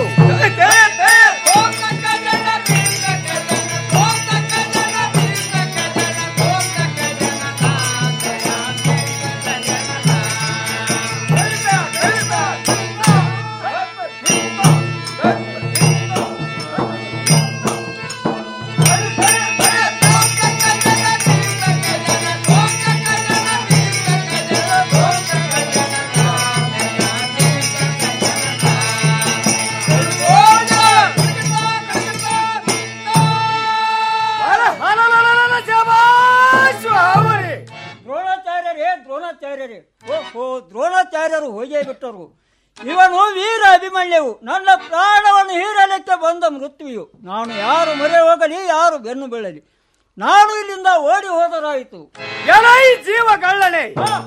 ದ್ರೋಣಾಚಾರ್ಯರೇ ದ್ರೋಣಾಚಾರ್ಯರೇ ಓಹೋ ದ್ರೋಣಾಚಾರ್ಯರು ಹೋಗೇ ಬಿಟ್ಟರು ಇವನು ವೀರ ಅಭಿಮನ್ಯವು ನನ್ನ ಪ್ರಾಣವನ್ನು ಹೀರಲಿಕ್ಕೆ ಬಂದ ಮೃತ್ಯುವು ನಾನು ಯಾರು ಮೊರೆ ಹೋಗಲಿ ಯಾರು ಬೆನ್ನು ಬೀಳಲಿ ನಾನು ಇಲ್ಲಿಂದ ಓಡಿ ಹೋದರಾಯಿತು ಎಲೈ ಜೀವಗಳ್ಳನೆ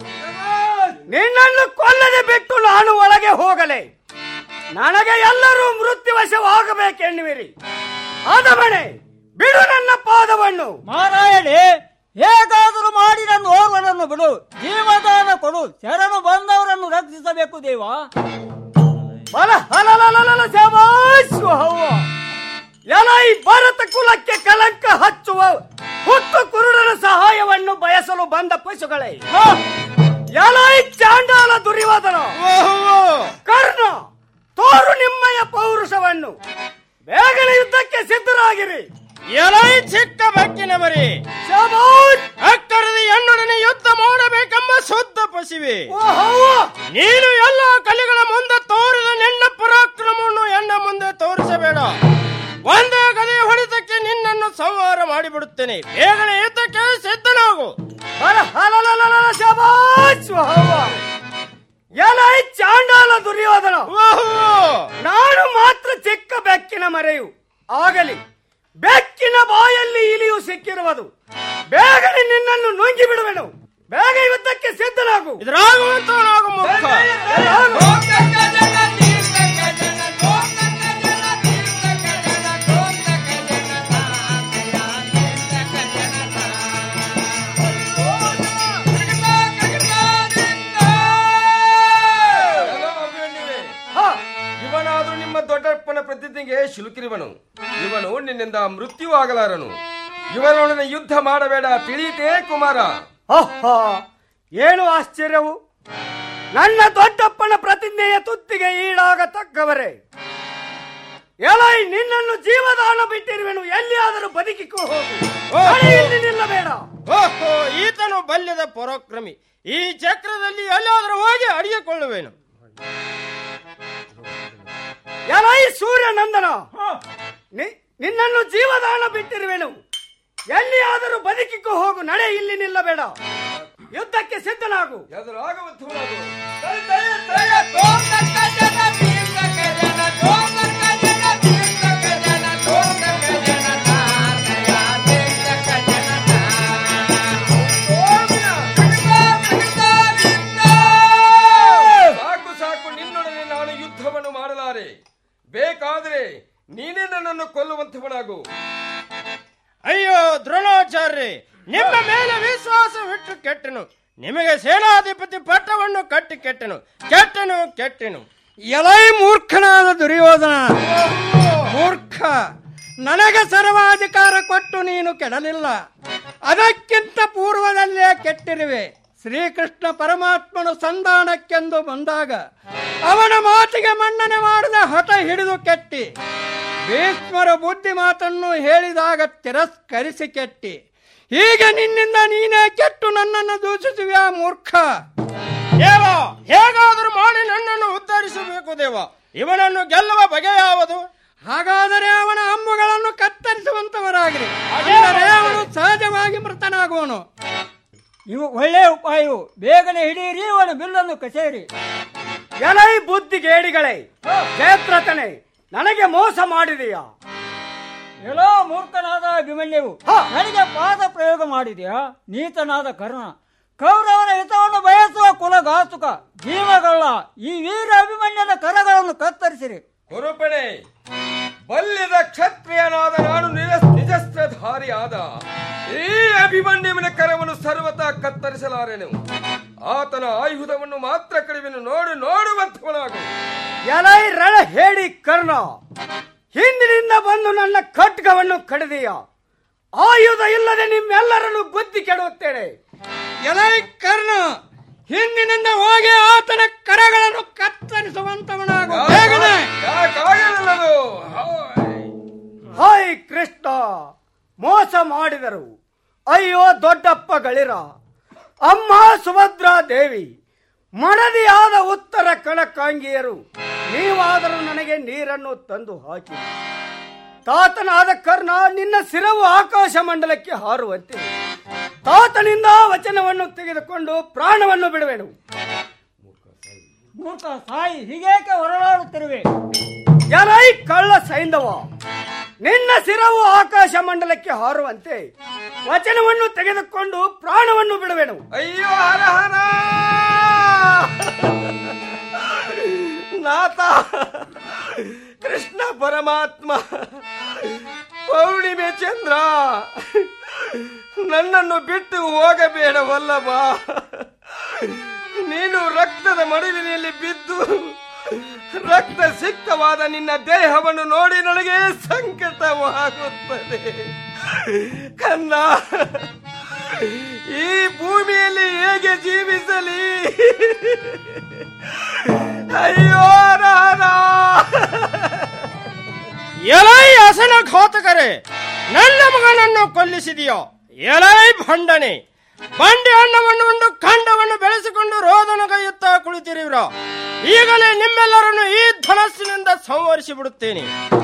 ನಿನ್ನನ್ನು ಕೊಲ್ಲದೆ ಬಿಟ್ಟು ನಾನು ಒಳಗೆ ಹೋಗಲೆ ನನಗೆ ಎಲ್ಲರೂ ಮೃತ್ಯುವಶವಾಗಬೇಕೆನ್ನುವಿರಿ ಆದಮಣೆ ಬಿಡು ನನ್ನ ಪಾದವನ್ನು ಮಾರಾಯಣೆ ಹೇಗಾದರೂ ಮಾಡಿ ನನ್ನ ಓರ್ವನನ್ನು ಬಿಡು ಜೀವದಾನ ಕೊಡು ಶರಣು ಬಂದವರನ್ನು ರಕ್ಷಿಸಬೇಕು ದೇವ ಬಲ ಹಲಲಲಲಲ ಶಬಾಷ್ ಹವ್ವ. ಎಲೈ ಭರತ ಕುಲಕ್ಕೆ ಕಲಂಕ ಹಚ್ಚುವ ಹುಟ್ಟು ಕುರುಡನ ಸಹಾಯವನ್ನು ಬಯಸಲು ಬಂದ ಪಶುಗಳೇ ಎಲೈ ಚಾಂಡಾಲ ದುರ್ಯೋಧನ ಕರ್ಣ ತೋರು ನಿಮ್ಮಯ ಪೌರುಷವನ್ನು ಬೇಗನೆ ಯುದ್ಧಕ್ಕೆ ಸಿದ್ಧರಾಗಿರಿ ಎಲೈ ಚಿಕ್ಕ ಬಕ್ಕಿನ ಮರಿ ಅಕ್ಕರದ ಎನ್ನೊಡನೆ ಯುದ್ಧ ಮಾಡಬೇಕೆಂಬ ಶುದ್ಧ ಪಶುವೆ ನೀನು ಎಲ್ಲ ಕಲಿಗಳ ಮುಂದೆ ತೋರಿದ ನಿನ್ನ ಪರಾಕ್ರಮವನ್ನು ಎನ್ನ ಮುಂದೆ ತೋರಿಸಬೇಡ ಒಂದೇ ಗದೆ ಹೊಡೆತಕ್ಕೆ ನಿನ್ನನ್ನು ಸಂಹಾರ ಮಾಡಿಬಿಡುತ್ತೇನೆ ಬೇಗನೆ ಯುದ್ಧಕ್ಕೆ ಸಿದ್ಧನಾಗು ಬಲ ಹಲಲಲಲಲ ಶಬಾಷ್ ಹವ್ವ. ಎಲೈ ಚಾಂಡಾಲ ದುರ್ಯೋಧನ ನಾನು ಮಾತ್ರ ಚಿಕ್ಕ ಬೆಕ್ಕಿನ ಮರೆಯು ಆಗಲಿ ಬೆಕ್ಕಿನ ಬಾಯಲ್ಲಿ ಇಲಿಯು ಸಿಕ್ಕಿರುವುದು ಬೇಗನೆ ನಿನ್ನನ್ನು ನುಂಗಿ ಬಿಡುವೆನು ಬೇಗ ಯುದ್ಧಕ್ಕೆ ಸಿದ್ಧನಾಗು ಇದ್ರಾಗುವಂತವನಾಗು ಮೂರ್ಖ. ಹ, ಇವನಾದ್ರೂ ನಿಮ್ಮ ದೊಡ್ಡಪ್ಪನ ಪ್ರತಿಜ್ಞೆಗೆ ಶಿಲುಕಿರುವನು ಇವನು ನಿನ್ನಿಂದ ಮೃತ್ಯು ಆಗಲಾರನು ಇವರೊಡನೆ ಯುದ್ಧ ಮಾಡಬೇಡ ತಿಳಿಯಿತೇ ಕುಮಾರ ಆಹಾ ಏನು ಆಶ್ಚರ್ಯವು ನನ್ನ ದೊಡ್ಡಪ್ಪನ ಪ್ರತಿಜ್ಞೆಯ ತುತ್ತಿಗೆ ಈಡಾಗತಕ್ಕವರೇ ಎಲೈ ನಿನ್ನನ್ನು ಜೀವದಾನ ಬಿಟ್ಟಿರುವೆನು ಎಲ್ಲಿಯಾದರೂ ಬದುಕಿಕೋ ಹೋಗು ಮಳೆಯಲ್ಲಿ ನಿಲ್ಲಬೇಡ ಓಹೋ ಈತನು ಬಲ್ಯದ ಪರಾಕ್ರಮಿ ಈ ಚಕ್ರದಲ್ಲಿ ಎಲ್ಲಾದರೂ ಹೋಗಿ ಅಡಿಗೆಕೊಳ್ಳುವೇನು ಎಲೈ ಸೂರ್ಯನಂದನ ನಿ- ನಿನ್ನನ್ನು ಜೀವದಾನ ಬಿಟ್ಟಿರುವೆನು ಎಲ್ಲಿಯಾದರೂ ಬದುಕಿಕೋ ಹೋಗು ನಡೆ ಇಲ್ಲಿ ನಿಲ್ಲಬೇಡ ಯುದ್ಧಕ್ಕೆ ಸಿದ್ಧನಾಗು ಸಾಕು ಸಾಕು ನಿನ್ನೊಡನೆ ನಾನು ಯುದ್ಧವನ್ನು ಮಾಡಲಾರೆ ಬೇಕಾದ್ರೆ ನೀನೇ ನನ್ನನ್ನು ಕೊಲ್ಲುವಂತವನಾಗು ಅಯ್ಯೋ ದ್ರೋಣಾಚಾರ್ಯ ನಿಮ್ಮ ಮೇಲೆ ವಿಶ್ವಾಸವಿಟ್ಟು ಕೆಟ್ಟನು ನಿಮಗೆ ಸೇನಾಧಿಪತಿ ಪಟ್ಟವನ್ನು ಕಟ್ಟಿ ಕೆಟ್ಟನು ಕೆಟ್ಟನು ಕೆಟ್ಟನು ಎಲೈ ಮೂರ್ಖನಾದ ದುರ್ಯೋಧನ ಮೂರ್ಖ ನನಗೆ ಸರ್ವಾಧಿಕಾರ ಕೊಟ್ಟು ನೀನು ಕೆಡಲಿಲ್ಲ ಅದಕ್ಕಿಂತ ಪೂರ್ವದಲ್ಲೇ ಕೆಟ್ಟಿರುವೆ ಶ್ರೀಕೃಷ್ಣ ಪರಮಾತ್ಮನು ಸಂಧಾನಕ್ಕೆಂದು ಬಂದಾಗ ಅವನ ಮಾತಿಗೆ ಮನ್ನಣೆ ಮಾಡದ ಹಠ ಹಿಡಿದು ಕೆಟ್ಟಿ ಭೀಷ್ಮರ ಬುದ್ಧಿ ಮಾತನ್ನು ಹೇಳಿದಾಗ ತಿರಸ್ಕರಿಸಿ ಕೆಟ್ಟಿ ಹೀಗೆ ನಿನ್ನಿಂದ ನೀನೇ ಕೆಟ್ಟು ನನ್ನನ್ನು ದೂಷಿಸುವ್ಯಾ ಮೂರ್ಖ ದೇವ ಹೇಗಾದರೂ ಮಾಡಿ ನನ್ನನ್ನು ಉದ್ಧರಿಸಬೇಕು ದೇವ ಇವನನ್ನು ಗೆಲ್ಲುವ ಬಗೆ ಯಾವುದು ಹಾಗಾದರೆ ಅವನ ಅಂಬುಗಳನ್ನು ಕತ್ತರಿಸುವಂತವರಾಗಿರಿ ಅಂದರೆ ಅವನು ಸಹಜವಾಗಿ ಮೃತನಾಗುವನು ಇವು ಒಳ್ಳೆಯ ಉಪಾಯವು ಬೇಗನೆ ಹಿಡಿಯಿರಿ ಅವನ ಬಿಲ್ಲನ್ನು ಕಸೇರಿ ಎಲೈ ಬುದ್ಧಿಗೇಡಿಗಳೇ ಜಯದ್ರಥನೆ ನನಗೆ ಮೋಸ ಮಾಡಿದೆಯಾ ಎಲ್ಲೋ ಮೂರ್ಖನಾದ ಅಭಿಮನ್ಯವು ನನಗೆ ಪಾದ ಪ್ರಯೋಗ ಮಾಡಿದೆಯಾ ನೀತನಾದ ಕರ್ಣ ಕೌರವರ ಹಿತವನ್ನು ಬಯಸುವ ಕುಲಘಾತುಕ ಜೀವಗಳ್ಳ ಈ ವೀರ ಅಭಿಮನ್ಯನ ಕರಗಳನ್ನು ಕತ್ತರಿಸಿರಿ ಕುರುಪಣೆ ಬಲ್ಯದ ಕ್ಷತ್ರಿಯನಾದ ನಾನು ನಿಜ ನಿಜಸ್ತ್ರಧಾರಿಯಾದ ಈ ಅಭಿಮನ್ಯುವಿನ ಕರವನ್ನು ಸರ್ವತಾ ಕತ್ತರಿಸಲಾರೆನು ಆತನ ಆಯುಧವನ್ನು ಮಾತ್ರ ಕಡಿಮೆನು ನೋಡು ನೋಡುವಂತವನಾಗು ಎಲೈ ರಣ ಹೇಳಿ ಕರ್ಣ ಹಿಂದಿನಿಂದ ಬಂದು ನನ್ನ ಖಡ್ಗವನ್ನು ಕಡಿದೆಯ ಆಯುಧ ಇಲ್ಲದೆ ನಿಮ್ಮೆಲ್ಲರನ್ನು ಬುದ್ಧಿ ಕೆಡುತ್ತೇನೆ ಎಲೈ ಕರ್ಣ ಹಿಂದಿನಿಂದ ಹೋಗಿ ಆತನ ಕರಗಳನ್ನು ಕತ್ತರಿಸುವಂತವನಾಗು ಬೇಗನೆ ಯಾಕಾಗಲಿಲ್ಲದು ಹಾಯ್ ಕೃಷ್ಣ ಮೋಸ ಮಾಡಿದರು ಅಯ್ಯೋ ದೊಡ್ಡಪ್ಪ ಗಳಿರ ಅಮ್ಮ ಸುಭದ್ರಾ ದೇವಿ ಮಡದಿಯಾದ ಉತ್ತರ ಕಣಕಾಂಗಿಯರು ನೀವಾದರೂ ನನಗೆ ನೀರನ್ನು ತಂದು ಹಾಕಿ ತಾತನಾದ ಕರ್ಣ ನಿನ್ನ ಸಿರವು ಆಕಾಶ ಮಂಡಲಕ್ಕೆ ಹಾರುವಂತೆ ತಾತನಿಂದ ವಚನವನ್ನು ತೆಗೆದುಕೊಂಡು ಪ್ರಾಣವನ್ನು ಬಿಡುವೆನು ಮೂರ್ಖ ಸಾಯಿ ಹೀಗೇಕೆ ಹೊರಳಾಡುತ್ತಿರುವೆ ಎಲೈ ಕಳ್ಳ ಸೈಂಧವ ನಿನ್ನ ಸಿರವು ಆಕಾಶ ಮಂಡಲಕ್ಕೆ ಹಾರುವಂತೆ ವಚನವನ್ನು ತೆಗೆದುಕೊಂಡು ಪ್ರಾಣವನ್ನು ಬಿಡುವೆನು ಅಯ್ಯೋ ಹರ ಹರ ನಾಥ ಕೃಷ್ಣ ಪರಮಾತ್ಮ ಪೌರ್ಣಿಮೆ ಚಂದ್ರ ನನ್ನನ್ನು ಬಿಟ್ಟು ಹೋಗಬೇಡವಲ್ಲವ ನೀನು ರಕ್ತದ ಮಡುವಿನಲ್ಲಿ ಬಿದ್ದು ರಕ್ತ ಸಿಕ್ತವಾದ ನಿನ್ನ ದೇಹವನ್ನು ನೋಡಿ ನನಗೆ ಸಂಕಟವಾಗುತ್ತದೆ ಕನ್ನ ಈ ಭೂಮಿಯಲ್ಲಿ ಹೇಗೆ ಜೀವಿಸಲಿ ಅಯ್ಯೋ ರಾಧ ಎಲೈ ಅಸಲ ಘಾತಕರೇ ನನ್ನ ಮಗನನ್ನು ಕೊಲ್ಲಿಸಿದೆಯೋ ಎಲೈ ಭಂಡನೆ ಬಂಡಿ ಅನ್ನವನ್ನು ಉಂಡು ಖಂಡವನ್ನು ಬೆಳೆಸಿಕೊಂಡು ರೋದನಗೈಯುತ್ತಾ ಕುಳಿತಿರುವಿರ ಈಗಲೇ ನಿಮ್ಮೆಲ್ಲರನ್ನು ಈ ಧನಸ್ಸಿನಿಂದ ಸಂವರಿಸಿ ಬಿಡುತ್ತೇನೆ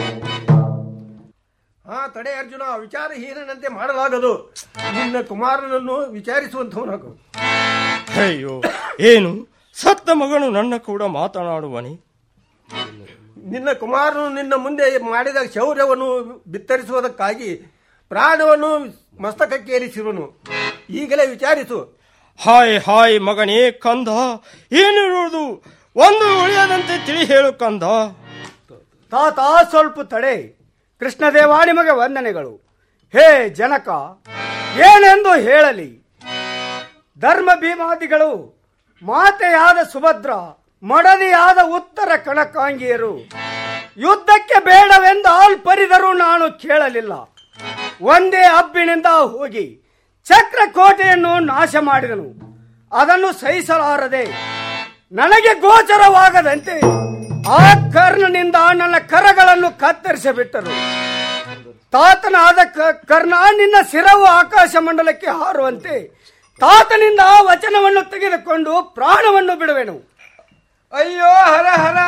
ಹಾ ತಡೆ ಅರ್ಜುನ ವಿಚಾರಹೀನನಂತೆ ಮಾಡಲಾಗದು ನಿನ್ನ ಕುಮಾರನನ್ನು ವಿಚಾರಿಸುವಂತವನಾಗು ಅಯ್ಯೋ ಏನು ಸತ್ತ ಮಗನು ನನ್ನ ಕೂಡ ಮಾತನಾಡುವನೆ ನಿನ್ನ ಕುಮಾರನು ನಿನ್ನ ಮುಂದೆ ಮಾಡಿದ ಶೌರ್ಯವನ್ನು ಬಿತ್ತರಿಸುವುದಕ್ಕಾಗಿ ಪ್ರಾಣವನ್ನು ಮಸ್ತಕಕ್ಕೆ ಏರಿಸಿರುವನು ಈಗಲೇ ವಿಚಾರಿಸು ಹಾಯ್ ಹಾಯ್ ಮಗನೇ ಕಂದ ಏನಿರುವುದು ಒಂದು ಉಳಿಯದಂತೆ ತಿಳಿ ಹೇಳು ಕಂದ ತಾತ ಸ್ವಲ್ಪ ತಡೆ ಕೃಷ್ಣದೇವ ನಿಮಗೆ ವಂದನೆಗಳು ಹೇ ಜನಕ ಏನೆಂದು ಹೇಳಲಿ ಧರ್ಮ ಭೀಮಾದಿಗಳು ಮಾತೆಯಾದ ಸುಭದ್ರ ಮಡದಿಯಾದ ಉತ್ತರ ಕಣಕಾಂಗಿಯರು ಯುದ್ಧಕ್ಕೆ ಬೇಡವೆಂದು ಆಲ್ಪರಿದರೂ ನಾನು ಕೇಳಲಿಲ್ಲ ಒಂದೇ ಹಬ್ಬಿನಿಂದ ಹೋಗಿ ಚಕ್ರಕೋಟೆಯನ್ನು ನಾಶ ಮಾಡಿದನು ಅದನ್ನು ಸಹಿಸಲಾರದೆ ನನಗೆ ಗೋಚರವಾಗದಂತೆ ಆ ಕರ್ಣನಿಂದ ನನ್ನ ಕರಗಳನ್ನು ಕತ್ತರಿಸಿ ಬಿಟ್ಟರು ತಾತನಾದ ಕ- ಕರ್ಣ ನಿನ್ನ ಶಿರವು ಆಕಾಶ ಮಂಡಲಕ್ಕೆ ಹಾರುವಂತೆ ತಾತನಿಂದ ಆ ವಚನವನ್ನು ತೆಗೆದುಕೊಂಡು ಪ್ರಾಣವನ್ನು ಬಿಡುವೆನು ಅಯ್ಯೋ ಹರ ಹರ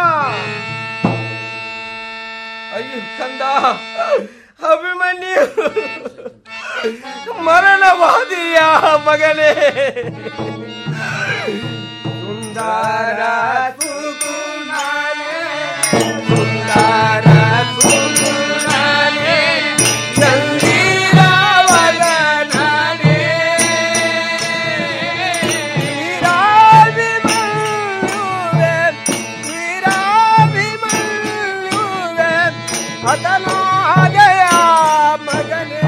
ಅಯ್ಯೋ ಕಂದ ಅಭಿಮನ್ಯು ಮರಣವಾದಿಯ ಮಗನೇ ಸುಂದರ ಸುಗುಣನೇ, ಸುಂದರ ಸುಗುಣನೇ, ಚಂದಿರವದನನೇ, ವೀರಾಭಿಮನ್ಯುವೆ, ವೀರಾಭಿಮನ್ಯುವೆ, ಹತನಾಗೆಯ ಮಗನೇ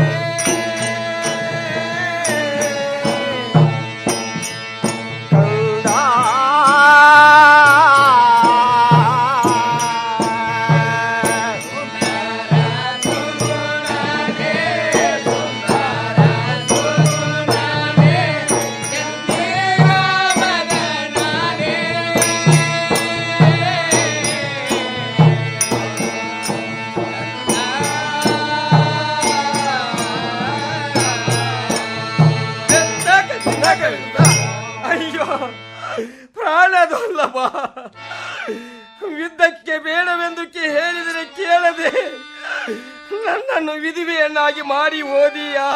ಅಯ್ಯೋ ಪ್ರಾಣದಲ್ಲವ ಯುದ್ಧಕ್ಕೆ ಬೇಡವೆಂದು ಕೇ- ಹೇಳಿದರೆ ಕೇಳದೆ ನನ್ನನ್ನು ವಿಧಿವೆಯನ್ನಾಗಿ ಮಾಡಿ ಓದಿಯಾ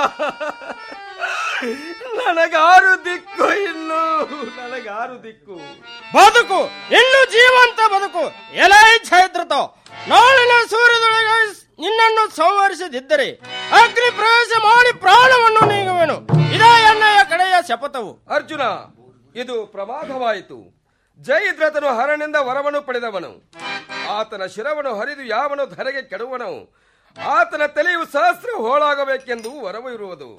ನನಗಾರು ದಿಕ್ಕು ಇನ್ನು ನನಗಾರು ದಿಕ್ಕು ಬದುಕು ಇನ್ನು ಜೀವಂತ ಬದುಕು ಎಲೈ ಛೈದ್ರತ ನಾಳಿನ ಸೂರ್ಯದೊಳಗೆ ನಿನ್ನನ್ನು ಸಂಹರಿಸದಿದ್ದರೆ ಅಗ್ನಿ ಪ್ರವೇಶ ಮಾಡಿ ಪ್ರಾಣವನ್ನು ನೀಗುವೆನು ಇದೇ ಎಣ್ಣೆಯ ಕಡೆಯ ಶಪಥವು ಅರ್ಜುನ ಇದು ಪ್ರಮಾದವಾಯಿತು ಜಯದ್ರಥನು ಹರನಿಂದ ವರವನ್ನು ಪಡೆದವನು ಆತನ ಶಿರವನ್ನು ಹರಿದು ಯಾವನು ಧರೆಗೆ ಕೆಡುವನು ಆತನ ತಲೆಯು ಸಹಸ್ರ ಹೋಳಾಗಬೇಕೆಂದು ವರವು ಇರುವುದು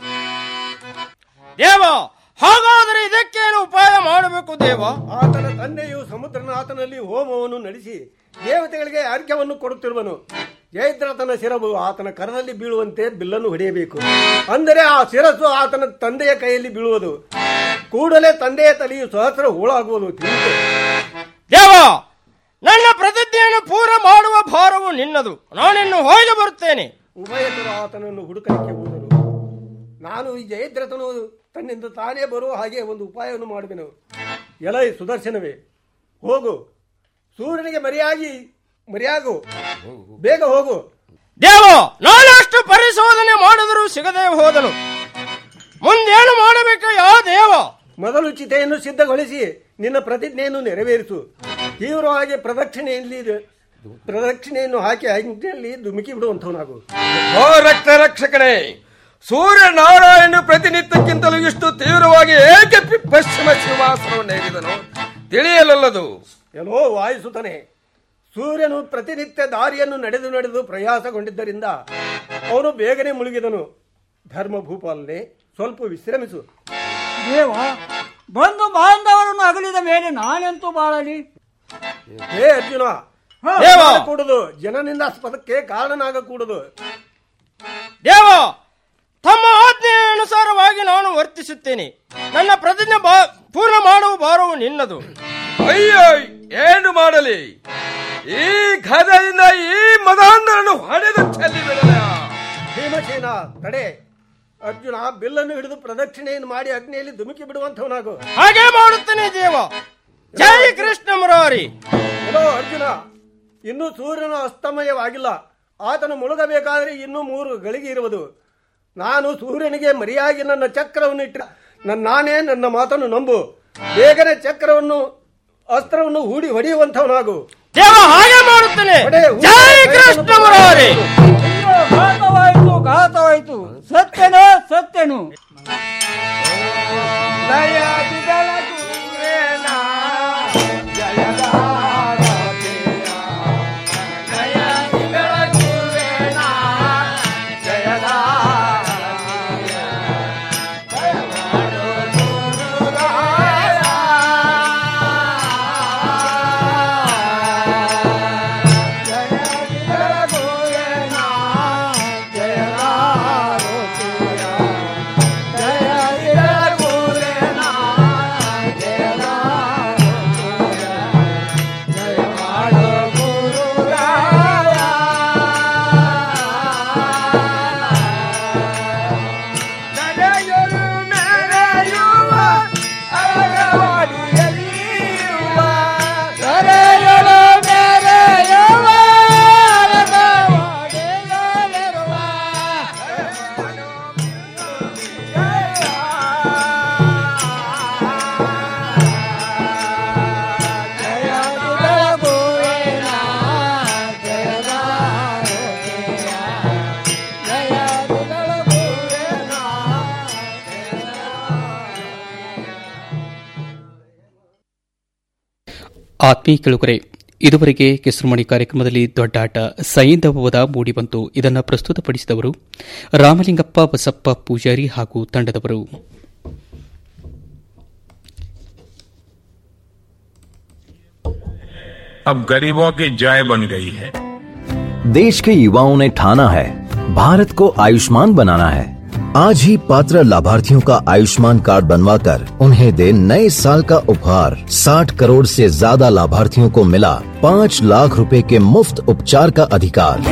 ದೇವ ಹಾಗಾದರೆ ಇದಕ್ಕೇನು ಉಪಾಯ ಮಾಡಬೇಕು ದೇವ ಆತನ ತಂದೆಯು ಸಮುದ್ರನಾಥನಲ್ಲಿ ಹೋಮವನ್ನು ನಡೆಸಿ ದೇವತೆಗಳಿಗೆ ಅರ್ಘ್ಯವನ್ನು ಕೊಡುತ್ತಿರುವನು ಜಯದ್ರಥನ ಶಿರವು ಆತನ ಕರದಲ್ಲಿ ಬೀಳುವಂತೆ ಬಿಲ್ಲನ್ನು ಹೊಡೆಯಬೇಕು ಅಂದರೆ ಆ ಶಿರಸ್ಸು ಆತನ ತಂದೆಯ ಕೈಯಲ್ಲಿ ಬೀಳುವುದು ಕೂಡಲೇ ತಂದೆಯ ತಲೆಯು ಸಹಸ್ರ ಹೂಳಾಗುವುದು ತಿಳಿಯಿತು ದೇವ ನನ್ನ ಪ್ರತಿಜ್ಞೆಯನ್ನು ಪೂರ ಮಾಡುವ ಭಾರವು ನಿನ್ನದು ನಾನಿನ್ನು ಹೋಗಿ ಬರುತ್ತೇನೆ ಉಭಯತರು ಆತನನ್ನು ಹುಡುಕಲಿಕ್ಕೆ ಹೋದರು ನಾನು ಈ ಜಯದ್ರಥನು ತನ್ನಿಂದ ತಾನೇ ಬರುವ ಹಾಗೆ ಒಂದು ಉಪಾಯವನ್ನು ಮಾಡುವೆನು ಎಲೈ ಸುದರ್ಶನವೇ ಹೋಗು ಸೂರ್ಯನಿಗೆ ಮರೆಯಾಗಿ ಮರೆಯಾಗು ಬೇಗ ಹೋಗು ದೇವ ನಾನಷ್ಟು ಪರಿಶೋಧನೆ ಮಾಡಿದರೂ ಸಿಗದೆ ಹೋದನು ಮುಂದೇನು ಮಾಡಬೇಕು ಯಾವ ದೇವ ಮೊದಲು ಚಿತೆಯನ್ನು ಸಿದ್ಧಗೊಳಿಸಿ ನಿನ್ನ ಪ್ರತಿಜ್ಞೆಯನ್ನು ನೆರವೇರಿಸು ತೀವ್ರವಾಗಿ ಪ್ರದಕ್ಷಿಣೆಯಲ್ಲಿ ಪ್ರದಕ್ಷಿಣೆಯನ್ನು ಹಾಕಿ ಅಗ್ನಿಯಲ್ಲಿ ಧುಮುಕಿ ಬಿಡುವಂಥವನಾಗು ಓ ರಕ್ತ ರಕ್ಷಕನೇ ಸೂರ್ಯ ನಾರಾಯಣ ಪ್ರತಿನಿತ್ಯಕ್ಕಿಂತಲೂ ಇಷ್ಟು ತೀವ್ರವಾಗಿ ಏಕೆ ಪಿ- ಪಶ್ಚಿಮ ಶಿವಾಸನವನ್ನು ಏರಿದನು ತಿಳಿಯಲಲ್ಲದು ಎಲ್ಲೋ ವಾಯಿಸುತ್ತಾನೆ ಸೂರ್ಯನು ಪ್ರತಿನಿತ್ಯ ದಾರಿಯನ್ನು ನಡೆದು ನಡೆದು ಪ್ರಯಾಸಗೊಂಡಿದ್ದರಿಂದ ಅವನು ಬೇಗನೆ ಮುಳುಗಿದನು ಧರ್ಮ ಭೂಪಾಲನೆ ಸ್ವಲ್ಪ ವಿಶ್ರಮಿಸು ದೇವ ಬಂದು ಬಾಂಧವರನ್ನು ಅಗಲಿದ ಮೇಲೆ ನಾನೆಂತೂ ಬಾಳಲಿ ಹೇ ಅರ್ಜುನ ದೇವ! ಕೂಡುದು ಜನನಿಂದ ಸ್ಪದಕ್ಕೆ ಕಾರಣನಾಗಕೂಡದು ದೇವ ತಮ್ಮ ಆಜ್ಞೆಯ ಅನುಸಾರವಾಗಿ ನಾನು ವರ್ತಿಸುತ್ತೇನೆ ನನ್ನ ಪ್ರತಿಜ್ಞೆ ಬಾ- ಪೂರ್ಣ ಮಾಡುವ ಭಾರವು ನಿನ್ನದು ಅಯ್ಯೋ ಏನು ಮಾಡಲಿ ಈ ಗದೆಯಿಂದ ಈ ಮದಾಂಧರನ್ನು ಹೊಡೆದು ಚೆಲ್ಲಿ ಬಿಡಲ ಭೀಮಸೇನ ತಡೆ ಅರ್ಜುನ ಬಿಲ್ಲನ್ನು ಹಿಡಿದು ಪ್ರದಕ್ಷಿಣೆಯನ್ನು ಮಾಡಿ ಅಗ್ನಿಯಲ್ಲಿ ಧುಮುಕಿ ಬಿಡುವಂಥವನಾಗು ಹಾಗೆ ಮಾಡುತ್ತೇನೆ ದೇವ ಜೈ ಕೃಷ್ಣ ಮುರಾರಿ ಹಲೋ ಅರ್ಜುನ ಇನ್ನೂ ಸೂರ್ಯನ ಅಸ್ತಮಯವಾಗಿಲ್ಲ ಆತನು ಮುಳುಗಬೇಕಾದ್ರೆ ಇನ್ನೂ ಮೂರು ಗಳಿಗೆ ಇರುವುದು ನಾನು ಸೂರ್ಯನಿಗೆ ಮರಿಯಾಗಿ ನನ್ನ ಚಕ್ರವನ್ನು ಇಟ್ಟ ನನ್ನ ನಾನೇ ನನ್ನ ಮಾತನ್ನು ನಂಬು ಬೇಗನೆ ಚಕ್ರವನ್ನು ಅಸ್ತ್ರವನ್ನು ಹೂಡಿ ಹೊಡೆಯುವಂಥವನಾಗು ದೇವ ಹಾಗೆ ಮಾಡುತ್ತೇನೆ ಹೊಡೆ, ಹೂಡಿ ಜೈ ಕೃಷ್ಣ ಮುರಾರಿ ಅಯ್ಯೋ, ಘಾತವಾಯಿತು ಘಾತವಾಯಿತು ಸತ್ಯನು ಸತ್ಯನು ಜಯ ಆತ್ಮೀಯ ಕೆಳುಗರೆ ಇದುವರೆಗೆ ಕೆಸರುಮಣಿ ಕಾರ್ಯಕ್ರಮದಲ್ಲಿ ದೊಡ್ಡಾಟ ಸೈಂಧವದ ಮೂಡಿಬಂತು ಇದನ್ನು ಪ್ರಸ್ತುತಪಡಿಸಿದವರು ರಾಮಲಿಂಗಪ್ಪ ಬಸಪ್ಪ ಪೂಜಾರಿ ಹಾಗೂ ತಂಡದವರು अब गरीबों की जय बन गई है देश के युवाओं ने ठाना है भारत को आयुष्मान बनाना है आज ही पात्र लाभार्थियों का आयुष्मान कार्ड बनवाकर उन्हें दे नए साल का उपहार 60 करोड़ से ज्यादा लाभार्थियों को मिला 5 लाख रुपए के मुफ्त उपचार का अधिकार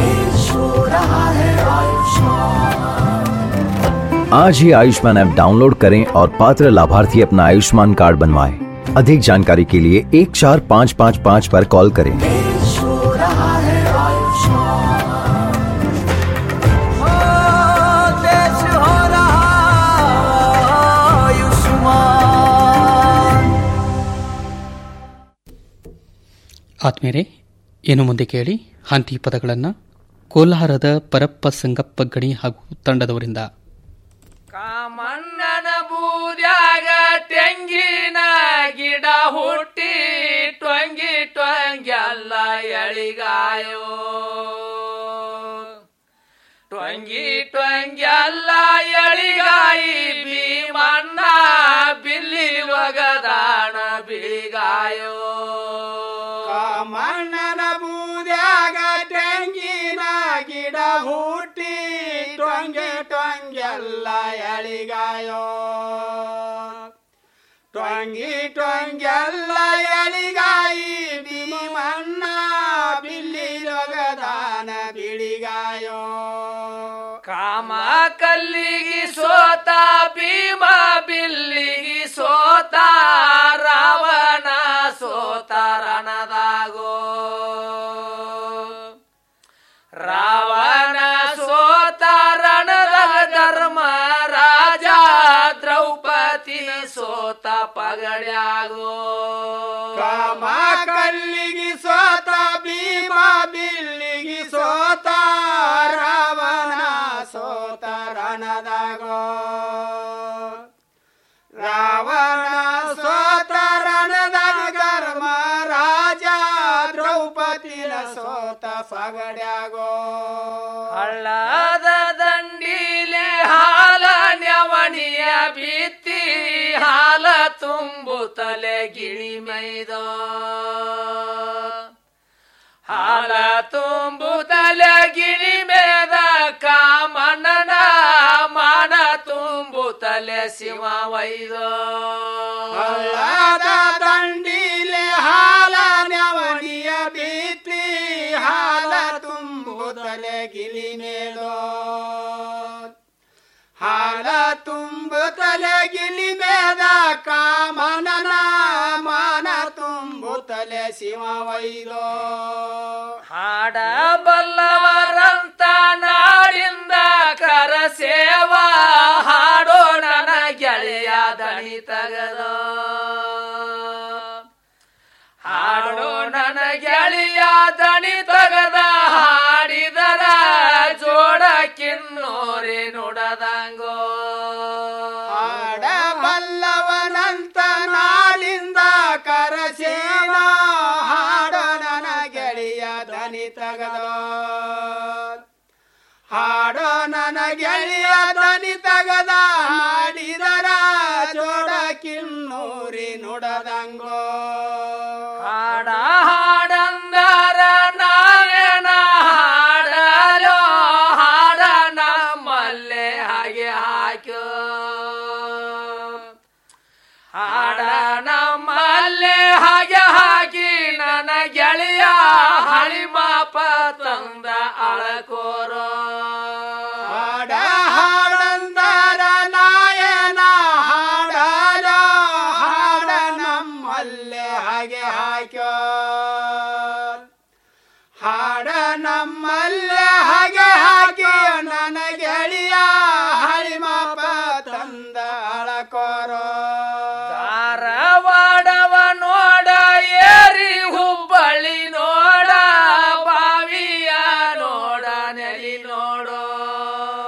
आज ही आयुष्मान ऐप डाउनलोड करें और पात्र लाभार्थी अपना आयुष्मान कार्ड बनवाएं। अधिक जानकारी के लिए एक चार पाँच पाँच पाँच पर कॉल करें देश हो रहा आयुष्मान ಆತ್ಮೇರೆ ಇನ್ನು ಮುಂದೆ ಕೇಳಿ ಹಂತಿ ಪದಗಳನ್ನು ಕೋಲಾರದ ಪರಪ್ಪ ಸಂಗಪ್ಪ ಗಣಿ ಹಾಗೂ ತಂಡದವರಿಂದ ಕಾಮಣ್ಣನ ಬೂದ್ಯಾಗ ತೆಂಗಿನ ಗಿಡ ಹುಟ್ಟಿ ಟ್ವಂಗಿ ಟ್ವಂಗಿ ಅಲ್ಲ ಎಳಿಗಾಯೋ ಟ್ವಂಗಿ ಟ್ವಂಗಿ ಅಲ್ಲ ಎಳಿಗಾಯಿ ಭೀಮಣ್ಣ ಬಿಲ್ಲಿ ಒಗದಾಣ ಬಿಳಿಗಾಯೋ ಕಾಮಣ್ಣನ ಬೂದ್ಯಾಗ ತೆಂಗಿನ ಗಿಡ ಹುಟ್ಟಿ ಟೊಂಗೆ ಟೊಂಗೆಲ್ಲ ಎಳಿಗಾಯೋ ಟೊಂಗಿ ಟೊಂಗೆಲ್ಲ ಎಳಿಗಾಯಿ ಭೀಮಣ್ಣ ಬಿಲ್ಲಿ ಲೊಗದಾನ ಬಿಳಿಗಾಯೋ ಕಾಮ ಕಲ್ಲಿಗಿ ಸೋತ ಭೀಮ ಬಿಲ್ಲಿಗಿ ಸೋತ ರಾವಣ ಸೋತ ರಣದಾಗೋ ರಾವಣ ಸೋತ ರಣದಾಗ ಧರ್ಮ ರಾಜ ದ್ರೌಪದಿ ಸೋತ ಪಗಡ್ಯಾಗೋ ಕಾಮ ಕಲ್ಲಿಗಿ ಸೋತ ಭೀಮ ಬಿಲ್ಲಿಗಿ ಸೋತ ರಾವಣ ಸೋತ ರಣದಾಗೋ ರಾವಣ ಸೋತ ರಣದಾಗ ಧರ್ಮ ರಾಜ ದ್ರೌಪದಿನ ಸೋತ ಪಗಡ್ಯಾಗೋ ಹಳ್ಳದ ದಂಡಿಲೆ ಹಾಲ ನೆವಣಿಯ ಬಿತ್ತಿ ಹಾಲ ತುಂಬುತ್ತಲೆ ಗಿಳಿ ಮೈದೋ ಹಾಲ ತುಂಬುತ್ತಲೆ ಗಿಳಿ ಮೇದ ಕಾಮಣ್ಣನ ಮಾನ ತುಂಬುತ್ತಲೆ ಶಿವ ವೈದೋ ಹಳ್ಳದ ದಂಡಿಲೆ ಹಾಲ ನೆವಣಿಯ ಬಿತ್ತಿ ಹಾಲ ತುಂಬುತ್ತಲೆ ಗಿಲಿ ಮೇಲೋ ಹಾಲ ತುಂಬುತ್ತಲೆ ಗಿಲಿ ಮೇದ ಕಾಮನನ ಮಾನ ತುಂಬುತ್ತಲೆ ಶಿವ ವೈದೋ ಹಾಡ ಬಲ್ಲವರಂತ ನಾಡಿಂದ ಕರ ಸೇವಾ ಹಾಡೋ ನನ್ನ ಗೆಳೆಯ ದಣಿ ತಗದೋ ಹಾಡೋ ನನ್ನ ಗೆಳೆಯ ದಣಿ ತಗದ ಹಾಡಿದರ ಜೋಡ ಕಿನ್ನೋರಿ ನುಡದಂಗೋ ಹಾಡ ಬಲ್ಲವನಂತ ನಾಳಿಂದ ಕರಸೇನ ಹಾಡ ನನ್ನ ಗೆಳೆಯ ದನಿ ತಗದೋ ಹಾಡೋ ನನ್ನ ಗೆಳೆಯ ದನಿ ತಗದ ಹಾಡಿದರ ಜೋಡ ಕಿನ್ನೂರಿ ನುಡದಂಗೋ ಹಾಡ ಹಾಡಂದರ ನಾವೇನ ಹಾಡಲೋ ಹಾಡ ನಮ್ಮಲ್ಲೇ ಹಾಗೆ ಹಾಕ್ಯೋ ಹಾಡ ನಮ್ಮಲ್ಲೇ ಹಾಗೆ ಹಾಕಿ ನನ್ನ ಗೆಳೆಯ ಹಳಿಮಾಪ ತಂದ ಅಳಕೋರೋ ಹಾಡ ಹಾಡಂದರ ನಾಯನ ಹಾಡಲೋ ಹಾಡ ನಮ್ಮಲ್ಲೇ ಹಾಗೆ ಹಾಕ್ಯೋ ಹಾಡ ನಮ್ಮಲ್ಲೇ ಹಾಗೆ ಹಾಕಿ ನನ್ನ ಗೆಳೆಯ